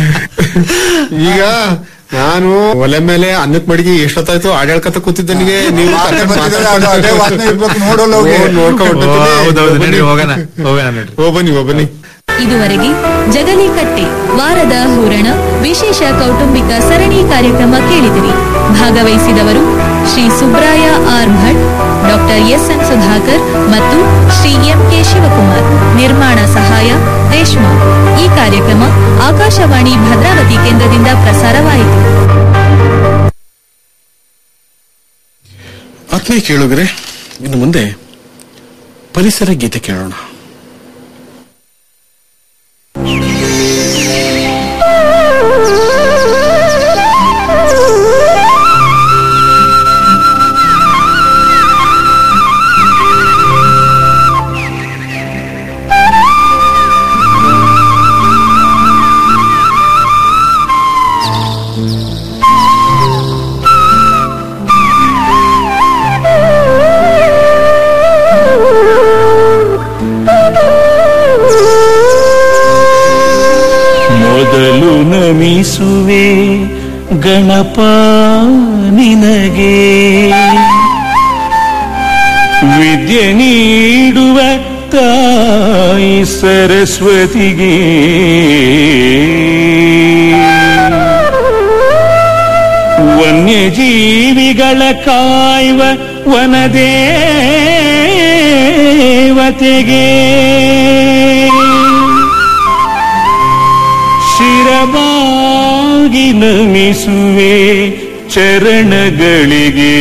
ಈಗ ನಾನು ಒಲೆ ಮೇಲೆ ಅನ್ನಕ್ ಮಡಿಗೆ ಎಷ್ಟೊತ್ತಾಯ್ತು ಆಡಳ್ಕತ ಕೂತಿದ್ದನಿಗೆ ನೀವು ವಾಸನೆ ಕರ್ಕೊಂಡ್ ಬರ್ತಿದೆ, ಅದು ಮಾತಾಡ್ತಾ ಅದೇ ವಾಸನೆ ಇರ್ಬೇಕು, ನೋಡಲ್ಲ ಹೋಗಿ. ಓ, ನೋಡ್ಕೊಂಡ್ ಓ, ಹೊಂಟೋಗ್ತೀನಿ. ಹೌದೌದು ಬನ್ನಿ. ನಡ್ರಿ ಹೋಗೋಣ ಹೋಗೋಣ ನಡ್ರಿ ಓ ಬನ್ನಿ ಓ ಬನ್ನಿ ಇದುವರೆಗೆ ಜಗಲಿಕಟ್ಟೆ ವಾರದ ಹೂರಣ ವಿಶೇಷ ಕೌಟುಂಬಿಕ ಸರಣಿ ಕಾರ್ಯಕ್ರಮ ಕೇಳಿದಿರಿ ಭಾಗವಹಿಸಿದವರು Shri Subraya R Bhat doctor S N Sudhakar ಮತ್ತು ಶ್ರೀ ಎಂ ಕೆ ಶಿವಕುಮಾರ್ ನಿರ್ಮಾಣ ಸಹಾಯ ರೇಷ್ಮಾ ಈ ಕಾರ್ಯಕ್ರಮ ಆಕಾಶವಾಣಿ ಭದ್ರಾವತಿ ಕೇಂದ್ರದಿಂದ ಪ್ರಸಾರವಾಯಿತು ಆತ್ಮೀಯ ಕೇಳುಗರೆ ಇನ್ನು ಮುಂದೆ ಪರಿಸರ ಗೀತೆ ಕೇಳೋಣ ಮೊದಲು ನಮಿಸುವೆ ಗಣಪ ನಿನಗೆ ವಿದ್ಯೆ ನೀಡುವ ತಾಯಿ ಸರಸ್ವತಿಗೆ ವನ್ಯಜೀವಿಗಳ ಕಾಯುವ ವನದೇವತೆಗೆ ಶಿರಬಾಗಿ ನಮಿಸುವೆ ಚರಣಗಳಿಗೆ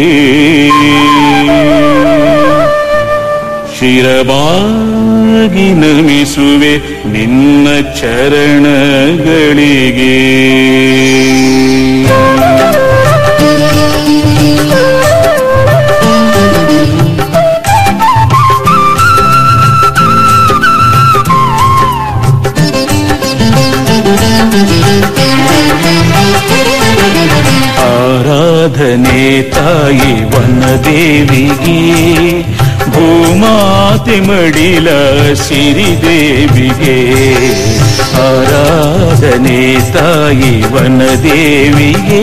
ಶಿರಬಾಗಿ ನಮಿಸುವೆ ನಿನ್ನ ಚರಣಗಳಿಗೆ ತಾಯಿ ವನದೇವಿಗೆ ಭೂಮಾತೆ ಮಡಿಲ ಸಿರಿದೇವಿಗೆ ಆರಾಧನೆ ತಾಯಿ ವನದೇವಿಗೆ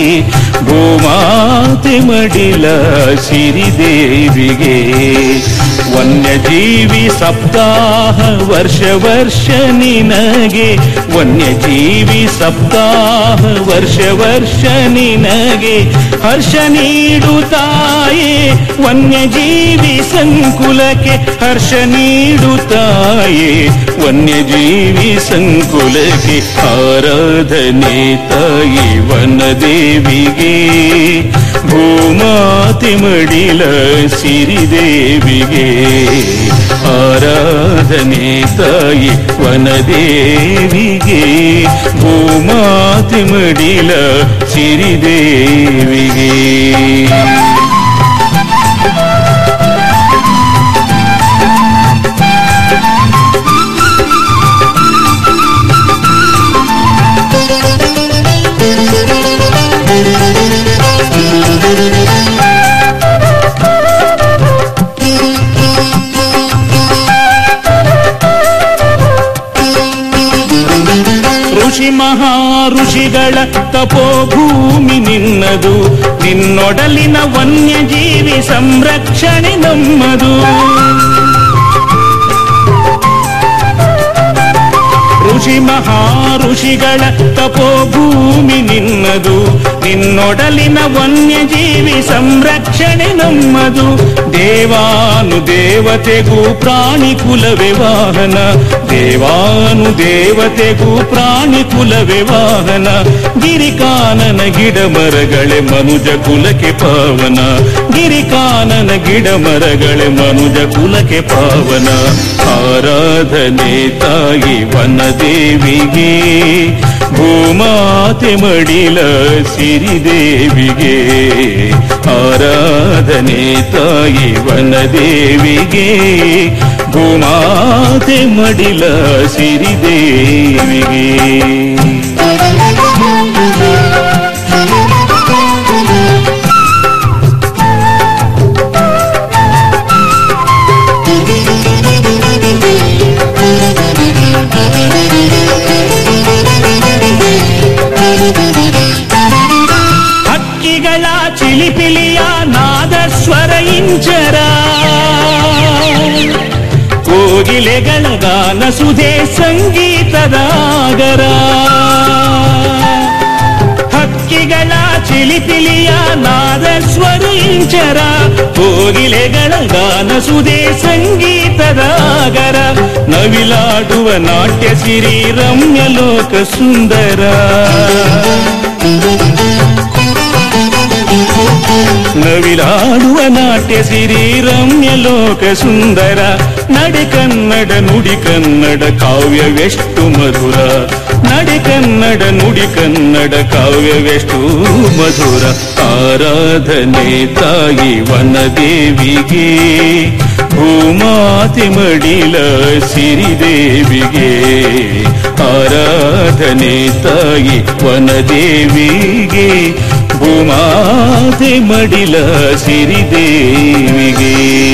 ಭೂಮಾತೆ ಮಡಿಲ ಸಿರಿದೇವಿಗೆ ವನ್ಯಜೀವಿ ಸಪ್ತಾಹ ವರ್ಷ ವರ್ಷ ನಿನಗೆ ವನ್ಯಜೀವಿ ಸಪ್ತಾಹ ವರ್ಷ ವರ್ಷ ನಿನಗೆ ಹರ್ಷ ನೀಡುತ್ತಾಯೇ ವನ್ಯಜೀವಿ ಸಂಕುಲಕ್ಕೆ ಹರ್ಷ ನೀಡುತ್ತಾಯೇ ವನ್ಯಜೀವಿ ಸಂಕುಲಕ್ಕೆ ಆರಾಧನೆ ತಾಯಿ ವನದೇವಿಗೆ ಭೂಮಾತೆ ಮಡಿಲ ಸಿರಿದೇವಿಗೆ ಆರಾಧನೆ ತಾಯಿ ವನದೇವಿಗೆ ಭೂಮಾತೆ ಮಡಿಲ ಸಿರಿದೇವಿಗೆ ಋಷಿ ಮಹಾ ಋಷಿಗಳ ತಪೋಭೂಮಿ ನಿನ್ನದು ನಿನ್ನೊಡಲಿನ ವನ್ಯಜೀವಿ ಸಂರಕ್ಷಣೆ ನಮ್ಮದು ಋಷಿ ಮಹಾ ಋಷಿಗಳ ತಪೋಭೂಮಿ ನಿನ್ನದು ನಿನ್ನೊಡಲಿನ ವನ್ಯಜೀವಿ ಸಂರಕ್ಷಣೆ ನಮ್ಮದು ದೇವಾನು ದೇವತೆಗೂ ಪ್ರಾಣಿ ಕುಲವೇ ವಾಹನ ದೇವಾನು ದೇವತೆಗೂ ಪ್ರಾಣಿ ಕುಲವೇ ವಾಹನ ಗಿರಿಕಾನನ ಗಿಡ ಮರಗಳೇ ಮನುಜ ಕುಲಕ್ಕೆ ಪಾವನ ಗಿರಿಕಾನನ ಗಿಡ ಮರಗಳೇ ಮನುಜ ಕುಲಕ್ಕೆ ಪಾವನ ಆರಾಧನೆ ತಾಯಿ ವನದೇವಿಗೆ ಭೂಮಾತೆ ಮಡಿಲ ಸಿರಿದೇವಿಗೆ ಆರಾಧನೆ ತಾಯಿ ವನದೇವಿಗೆ ಭೂಮಾತೆ ಮಡಿಲ ಸಿರಿದೇವಿಗೆ ಹಕ್ಕಿಗಳ ಚಿಲಿಪಿಲಿಯ ನಾದಸ್ವರ ಇಂಚರ ಕೋಗಿಲೆಗಳ ಗಾನ ಸುಧೆ ಸಂಗೀತದ ಆಗರ ಹಕ್ಕಿಗಳ ಚಿಲಿಪಿಲಿಯ ನಾದಸ್ವರ ಇಂಚರ ಕೋಗಿಲೆಗಳ ಗಾನ ಸುಧೆ ಸಂಗೀತದ ಆಗರ ನವಿಲಾಡುವ ನಾಟ್ಯ ಸಿರಿ ರಮ್ಯ ಲೋಕ ಸುಂದರ ನವಿಲಾಡುವ ನಾಟ್ಯ ಸಿರಿ ರಮ್ಯ ಲೋಕ ಸುಂದರ ನಡೆ ಕನ್ನಡ ನುಡಿ ಕನ್ನಡ ಕಾವ್ಯವೆಷ್ಟು ಮಧುರ ನಡೆ ಕನ್ನಡ ನುಡಿ ಕನ್ನಡ ಕಾವ್ಯವೆಷ್ಟು ಮಧುರ ಆರಾಧನೆ ತಾಯಿ ವನದೇವಿಗೆ ಭೂಮಾತೆ ಮಡಿಲ ಸಿರಿದೇವಿಗೆ ಆರಾಧನೆ ತಾಯಿ ವನದೇವಿಗೆ ಭೂಮಾತೆ ಮಡಿಲ ಸಿರಿದೇವಿಗೆ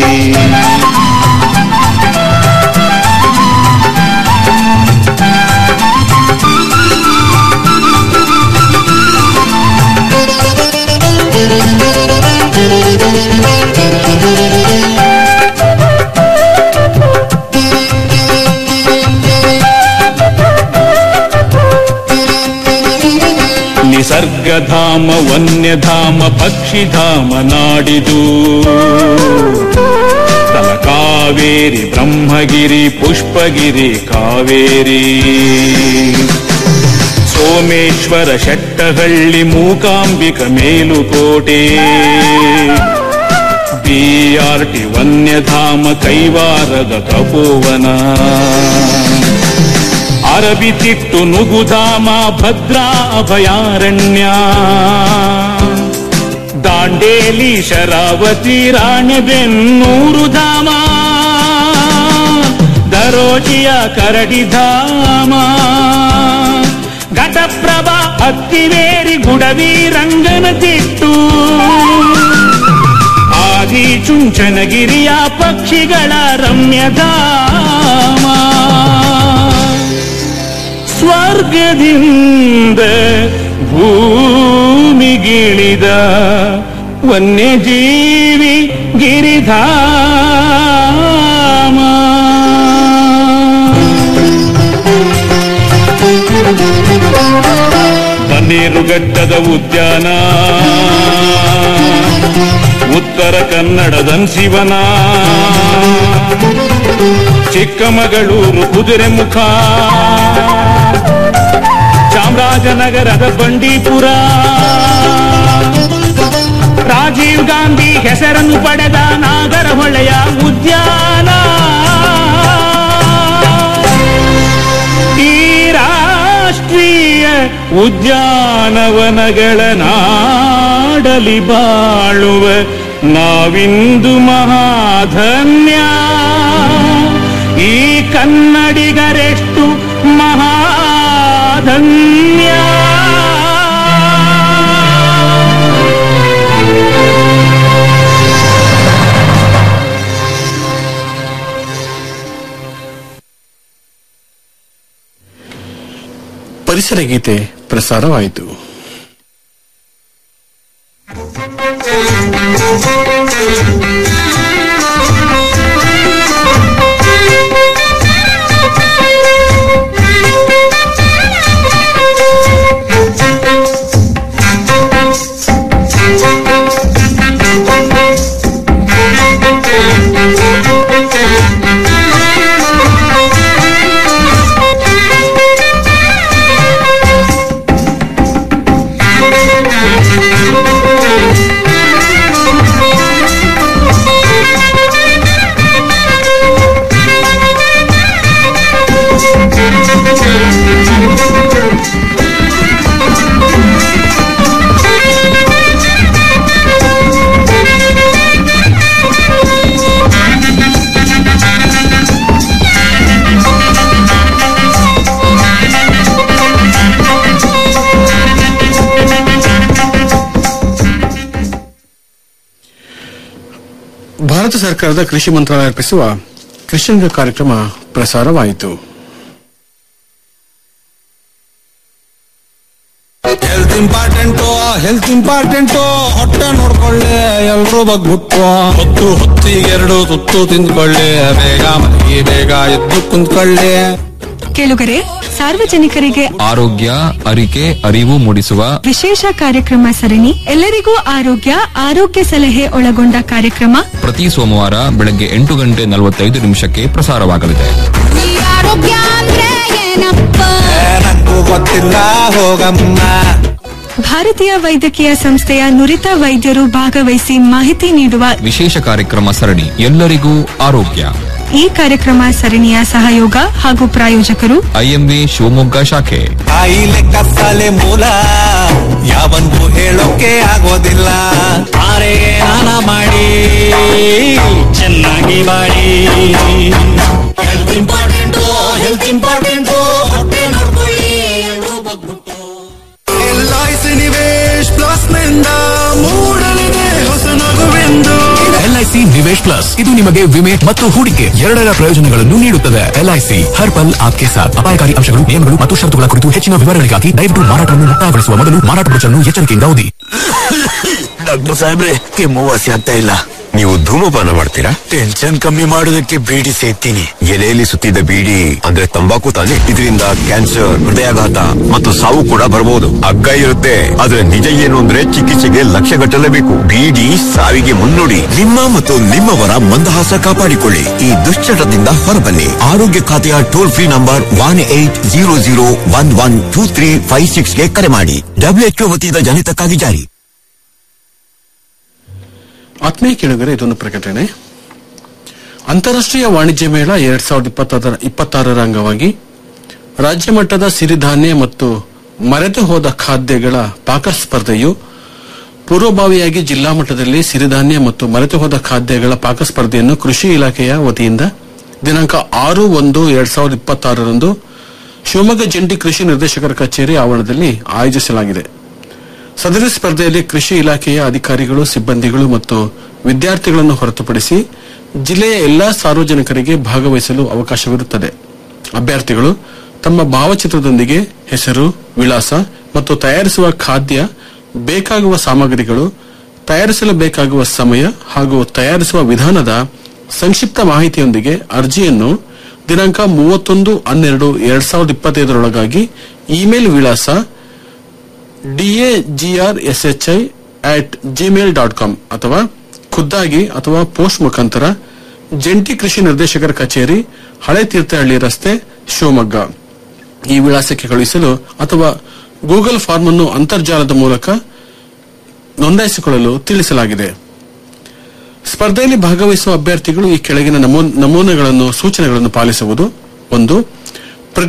ನಿಸರ್ಗಧಾಮ ವನ್ಯಧಾಮ ಪಕ್ಷಿಧಾಮ ನಾಡಿದು ತಲ ಕಾವೇರಿ ಬ್ರಹ್ಮಗಿರಿ ಪುಷ್ಪಗಿರಿ ಕಾವೇರಿ ಸೋಮೇಶ್ವರ ಶೆಟ್ಟಹಳ್ಳಿ ಮೂಕಾಂಬಿಕ ಮೇಲುಕೋಟೆ ಬಿಆರ್ಟಿ ವನ್ಯಧಾಮ ಕೈವಾರದ ತಪೋವನ ಅರಬಿತಿಟ್ಟು ನುಗುಧಾಮ ಭದ್ರಾ ಅಭಯಾರಣ್ಯ ದಾಂಡೇಲಿ ಶರಾವತಿ ರಾಣೆಬೆನ್ನೂರು ಧಾಮ ದರೋಜಿಯ ಕರಡಿಧಾಮ ಘಟಪ್ರಭಾ ಅತ್ತಿವೇರಿ ಗುಡವಿ ರಂಗನ ತಿಟ್ಟು ಆದಿ ಚುಂಚನಗಿರಿಯ ಪಕ್ಷಿಗಳ ರಮ್ಯಧಾಮ ಸ್ವರ್ಗದಿಂದ ಭೂಮಿಗಿಳಿದ ವನ್ಯಜೀವಿ ಗಿರಿಧಾಮ ಬನ್ನೇರುಘಟ್ಟದ ಉದ್ಯಾನ ಉತ್ತರ ಕನ್ನಡದ ಶಿವನ ಚಿಕ್ಕಮಗಳೂರು ಕುದುರೆಮುಖ ಚಾಮರಾಜನಗರದ ಬಂಡೀಪುರ ರಾಜೀವ್ ಗಾಂಧಿ ಹೆಸರನ್ನು ಪಡೆದ ನಾಗರಹೊಳೆಯ ಉದ್ಯಾನ ಈ ರಾಷ್ಟ್ರೀಯ ಉದ್ಯಾನವನಗಳ ನಾಡಲಿ ಬಾಳುವ ನಾವಿಂದು ಮಹಾಧನ್ಯ ಈ ಕನ್ನಡಿಗರೆಷ್ಟು ಮಹಾಧನ್ಯ ಪರಿಸರ ಗೀತೆ ಪ್ರಸಾರವಾಯಿತು ಭಾರತ ಸರ್ಕಾರದ ಕೃಷಿ ಮಂತ್ರಾಲಯ ಅರ್ಪಿಸುವ ಕೃಷಿರಂಗ ಕಾರ್ಯಕ್ರಮ ಪ್ರಸಾರವಾಯಿತು ಹೆಲ್ತ್ ಇಂಪಾರ್ಟೆಂಟು ಹೆಲ್ತ್ ಇಂಪಾರ್ಟೆಂಟು ಹೊಟ್ಟೆ ನೋಡ್ಕೊಳ್ಳಿ ಎಲ್ರೂ ಬಗ್ಬಿಟ್ಟು ಹೊತ್ತು ಹೊತ್ತಿಗೆ ಎರಡು ತುತ್ತು ತಿಂದ್ಕೊಳ್ಳಿ ಬೇಗ ಮಲಗಿ ಬೇಗ ಎದ್ದು ಕುಂತ್ಕೊಳ್ಳಿ ಕೇಳುಗರೆ ಸಾರ್ವಜನಿಕರಿಗೆ ಆರೋಗ್ಯ ಅರಿಕೆ ಅರಿವು ಮೂಡಿಸುವ ವಿಶೇಷ ಕಾರ್ಯಕ್ರಮ ಸರಣಿ ಎಲ್ಲರಿಗೂ ಆರೋಗ್ಯ ಆರೋಗ್ಯ ಸಲಹೆ ಒಳಗೊಂಡ ಕಾರ್ಯಕ್ರಮ ಪ್ರತಿ ಸೋಮವಾರ ಬೆಳಗ್ಗೆ ಎಂಟು ಗಂಟೆ ನಲವತ್ತೈದು ನಿಮಿಷಕ್ಕೆ ಪ್ರಸಾರವಾಗಲಿದೆ ಆರೋಗ್ಯ ಅಂದ್ರೆ ಏನಪ್ಪ ನಂಗೂ ಗೊತ್ತಿಲ್ಲ ಹೋಗಮ್ಮ ಭಾರತೀಯ ವೈದ್ಯಕೀಯ ಸಂಸ್ಥೆಯ ನುರಿತ ವೈದ್ಯರು ಭಾಗವಹಿಸಿ ಮಾಹಿತಿ ನೀಡುವ ವಿಶೇಷ ಕಾರ್ಯಕ್ರಮ ಸರಣಿ ಎಲ್ಲರಿಗೂ ಆರೋಗ್ಯ ಈ ಕಾರ್ಯಕ್ರಮ ಸರಣಿಯ ಸಹಯೋಗ ಹಾಗೂ ಪ್ರಾಯೋಜಕರು ಐಎಂವಿ ಶಿವಮೊಗ್ಗ ಶಾಖೆ ಕಾಯಿಲೆ ಕತ್ತಲೆ ಮೂಲ ಯಾವನ್ಗೂ ಹೇಳೋಕೆ ಆಗೋದಿಲ್ಲ ಆರೆ ನಾನ ಮಾಡಿ ಚೆನ್ನಾಗಿ ಮಾಡಿ ಹೆಲ್ತ್ ಇಂಪಾರ್ಟೆಂಟು ಹೆಲ್ತ್ ಇಂಪಾರ್ಟೆಂಟು ಹೊಟ್ಟೆ ನೋಡ್ಕೊಳ್ಳಿ ಎಲ್ರೂ ಬಗ್ಬಿಟ್ಟು L I C Nivesh plus ನಿಂದ ಮೂಡಲಿದೆ ಹೊಸ ನಗುವೆಂದು ಎಲ್ಐಸಿ ನಿವೇಶ್ ಪ್ಲಸ್ ಇದು ನಿಮಗೆ ವಿಮೆ ಮತ್ತು ಹೂಡಿಕೆ ಎರಡರ ಪ್ರಯೋಜನಗಳನ್ನು ನೀಡುತ್ತದೆ ಎಲ್ಐಸಿ ಹರ್ ಪಲ್ ಆಪ್ಕೆ ಸಾಥ್ ಅಪಾಯಕಾರಿ ಅಂಶಗಳು ನಿಯಮಗಳು ಮತ್ತು ಷರತ್ತುಗಳ ಕುರಿತು ಹೆಚ್ಚಿನ ವಿವರಗಳಿಗಾಗಿ ದಯವಿಟ್ಟು ಮಾರಾಟವನ್ನು ಮುಕ್ತಾಯಗೊಳಿಸುವ ಮೊದಲು ಮಾರಾಟ ಬ್ರೋಚರ್ನ್ನು ಎಚ್ಚರಿಕೆಯಿಂದ ಓದಿ ಡಾಕ್ಟರ್ ಸಾಹೇಬ್ರೆ ಕೆಮ್ಮು ವಾಸಿ ಆಗ್ತಾ ಇಲ್ಲ ನೀವು ಧೂಮಪಾನ ಮಾಡ್ತೀರಾ ಟೆನ್ಷನ್ ಕಮ್ಮಿ ಮಾಡೋದಕ್ಕೆ ಬೀಡಿ ಸೇತೀನಿ ಎಲೆಯಲ್ಲಿ ಸುತ್ತಿದ್ದ ಬೀಡಿ ಅಂದ್ರೆ ತಂಬಾಕು ತಾನೆ ಇದರಿಂದ ಕ್ಯಾನ್ಸರ್ ಹೃದಯಾಘಾತ ಮತ್ತು ಸಾವು ಕೂಡ ಬರಬಹುದು ಹಗ್ಗ ಇರುತ್ತೆ ಆದ್ರೆ ನಿಜ ಏನು ಅಂದ್ರೆ ಚಿಕಿತ್ಸೆಗೆ ಲಕ್ಷ ಗಟ್ಟಲೇಬೇಕು ಬೀಡಿ ಸಾವಿಗೆ ಮುನ್ನುಡಿ ನಿಮ್ಮ ಮತ್ತು ನಿಮ್ಮವರ ಮಂದಹಾಸ ಕಾಪಾಡಿಕೊಳ್ಳಿ ಈ ದುಶ್ಚಟದಿಂದ ಹೊರಬನ್ನಿ ಆರೋಗ್ಯ ಖಾತೆಯ toll free number one eight zero zero one one two three five ಸಿಕ್ಸ್ಗೆ ಕರೆ ಮಾಡಿ ಡಬ್ಲ್ಯೂಎಚ್ಒ ವತಿಯಿಂದ ಜನಿತಕ್ಕಾಗಿ ಜಾರಿ ಆತ್ಮೀಯ ಕೇಳುಗರೆ ಇದೊಂದು ಪ್ರಕಟಣೆ ಅಂತಾರಾಷ್ಟ್ರೀಯ ವಾಣಿಜ್ಯ ಮೇಳ ಎರಡ್ ಸಾವಿರದ ಇಪ್ಪತ್ತಾರ ಇಪ್ಪತ್ತಾರರ ಅಂಗವಾಗಿ ರಾಜ್ಯ ಮಟ್ಟದ ಸಿರಿಧಾನ್ಯ ಮತ್ತು ಮರೆತು ಹೋದ ಖಾದ್ಯಗಳ ಪಾಕ ಸ್ಪರ್ಧೆಯು ಪೂರ್ವಭಾವಿಯಾಗಿ ಜಿಲ್ಲಾ ಮಟ್ಟದಲ್ಲಿ ಸಿರಿಧಾನ್ಯ ಮತ್ತು ಮರೆತು ಹೋದ ಖಾದ್ಯಗಳ ಪಾಕ ಸ್ಪರ್ಧೆಯನ್ನು ಕೃಷಿ ಇಲಾಖೆಯ ವತಿಯಿಂದ ದಿನಾಂಕ ಆರು ಒಂದು ಎರಡ್ ಸಾವಿರದ ಇಪ್ಪತ್ತಾರರಂದು ಶಿವಮೊಗ್ಗ ಜಂಟಿ ಕೃಷಿ ನಿರ್ದೇಶಕರ ಕಚೇರಿ ಆವರಣದಲ್ಲಿ ಆಯೋಜಿಸಲಾಗಿದೆ ಸದರಿ ಸ್ಪರ್ಧೆಯಲ್ಲಿ ಕೃಷಿ ಇಲಾಖೆಯ ಅಧಿಕಾರಿಗಳು ಸಿಬ್ಬಂದಿಗಳು ಮತ್ತು ವಿದ್ಯಾರ್ಥಿಗಳನ್ನು ಹೊರತುಪಡಿಸಿ ಜಿಲ್ಲೆಯ ಎಲ್ಲಾ ಸಾರ್ವಜನಿಕರಿಗೆ ಭಾಗವಹಿಸಲು ಅವಕಾಶವಿರುತ್ತದೆ ಅಭ್ಯರ್ಥಿಗಳು ತಮ್ಮ ಭಾವಚಿತ್ರದೊಂದಿಗೆ ಹೆಸರು ವಿಳಾಸ ಮತ್ತು ತಯಾರಿಸುವ ಖಾದ್ಯ ಬೇಕಾಗುವ ಸಾಮಗ್ರಿಗಳು ತಯಾರಿಸಲು ಬೇಕಾಗುವ ಸಮಯ ಹಾಗೂ ತಯಾರಿಸುವ ವಿಧಾನದ ಸಂಕ್ಷಿಪ್ತ ಮಾಹಿತಿಯೊಂದಿಗೆ ಅರ್ಜಿಯನ್ನು ದಿನಾಂಕ ಮೂವತ್ತೊಂದು ಹನ್ನೆರಡು ಎರಡ್ ಸಾವಿರದ ಇಪ್ಪತ್ತೈದರೊಳಗಾಗಿ ಇಮೇಲ್ ವಿಳಾಸ DAGRSHI at gmail dot com ಅಥವಾ ಖುದ್ದಾಗಿ ಅಥವಾ ಪೋಸ್ಟ್ ಮುಖಾಂತರ ಜಂಟಿ ಕೃಷಿ ನಿರ್ದೇಶಕರ ಕಚೇರಿ ಹಳೆ ತೀರ್ಥಹಳ್ಳಿ ರಸ್ತೆ ಶಿವಮೊಗ್ಗ ಈ ವಿಳಾಸಕ್ಕೆ ಕಳುಹಿಸಲು ಅಥವಾ ಗೂಗಲ್ ಫಾರ್ಮ್ ಅನ್ನು ಅಂತರ್ಜಾಲದ ಮೂಲಕ ನೋಂದಾಯಿಸಿಕೊಳ್ಳಲು ತಿಳಿಸಲಾಗಿದೆ ಸ್ಪರ್ಧೆಯಲ್ಲಿ ಭಾಗವಹಿಸುವ ಅಭ್ಯರ್ಥಿಗಳು ಈ ಕೆಳಗಿನ ನಮೂ- ನಮೂನೆಗಳನ್ನು ಸೂಚನೆಗಳನ್ನು ಪಾಲಿಸುವುದು ಒಂದು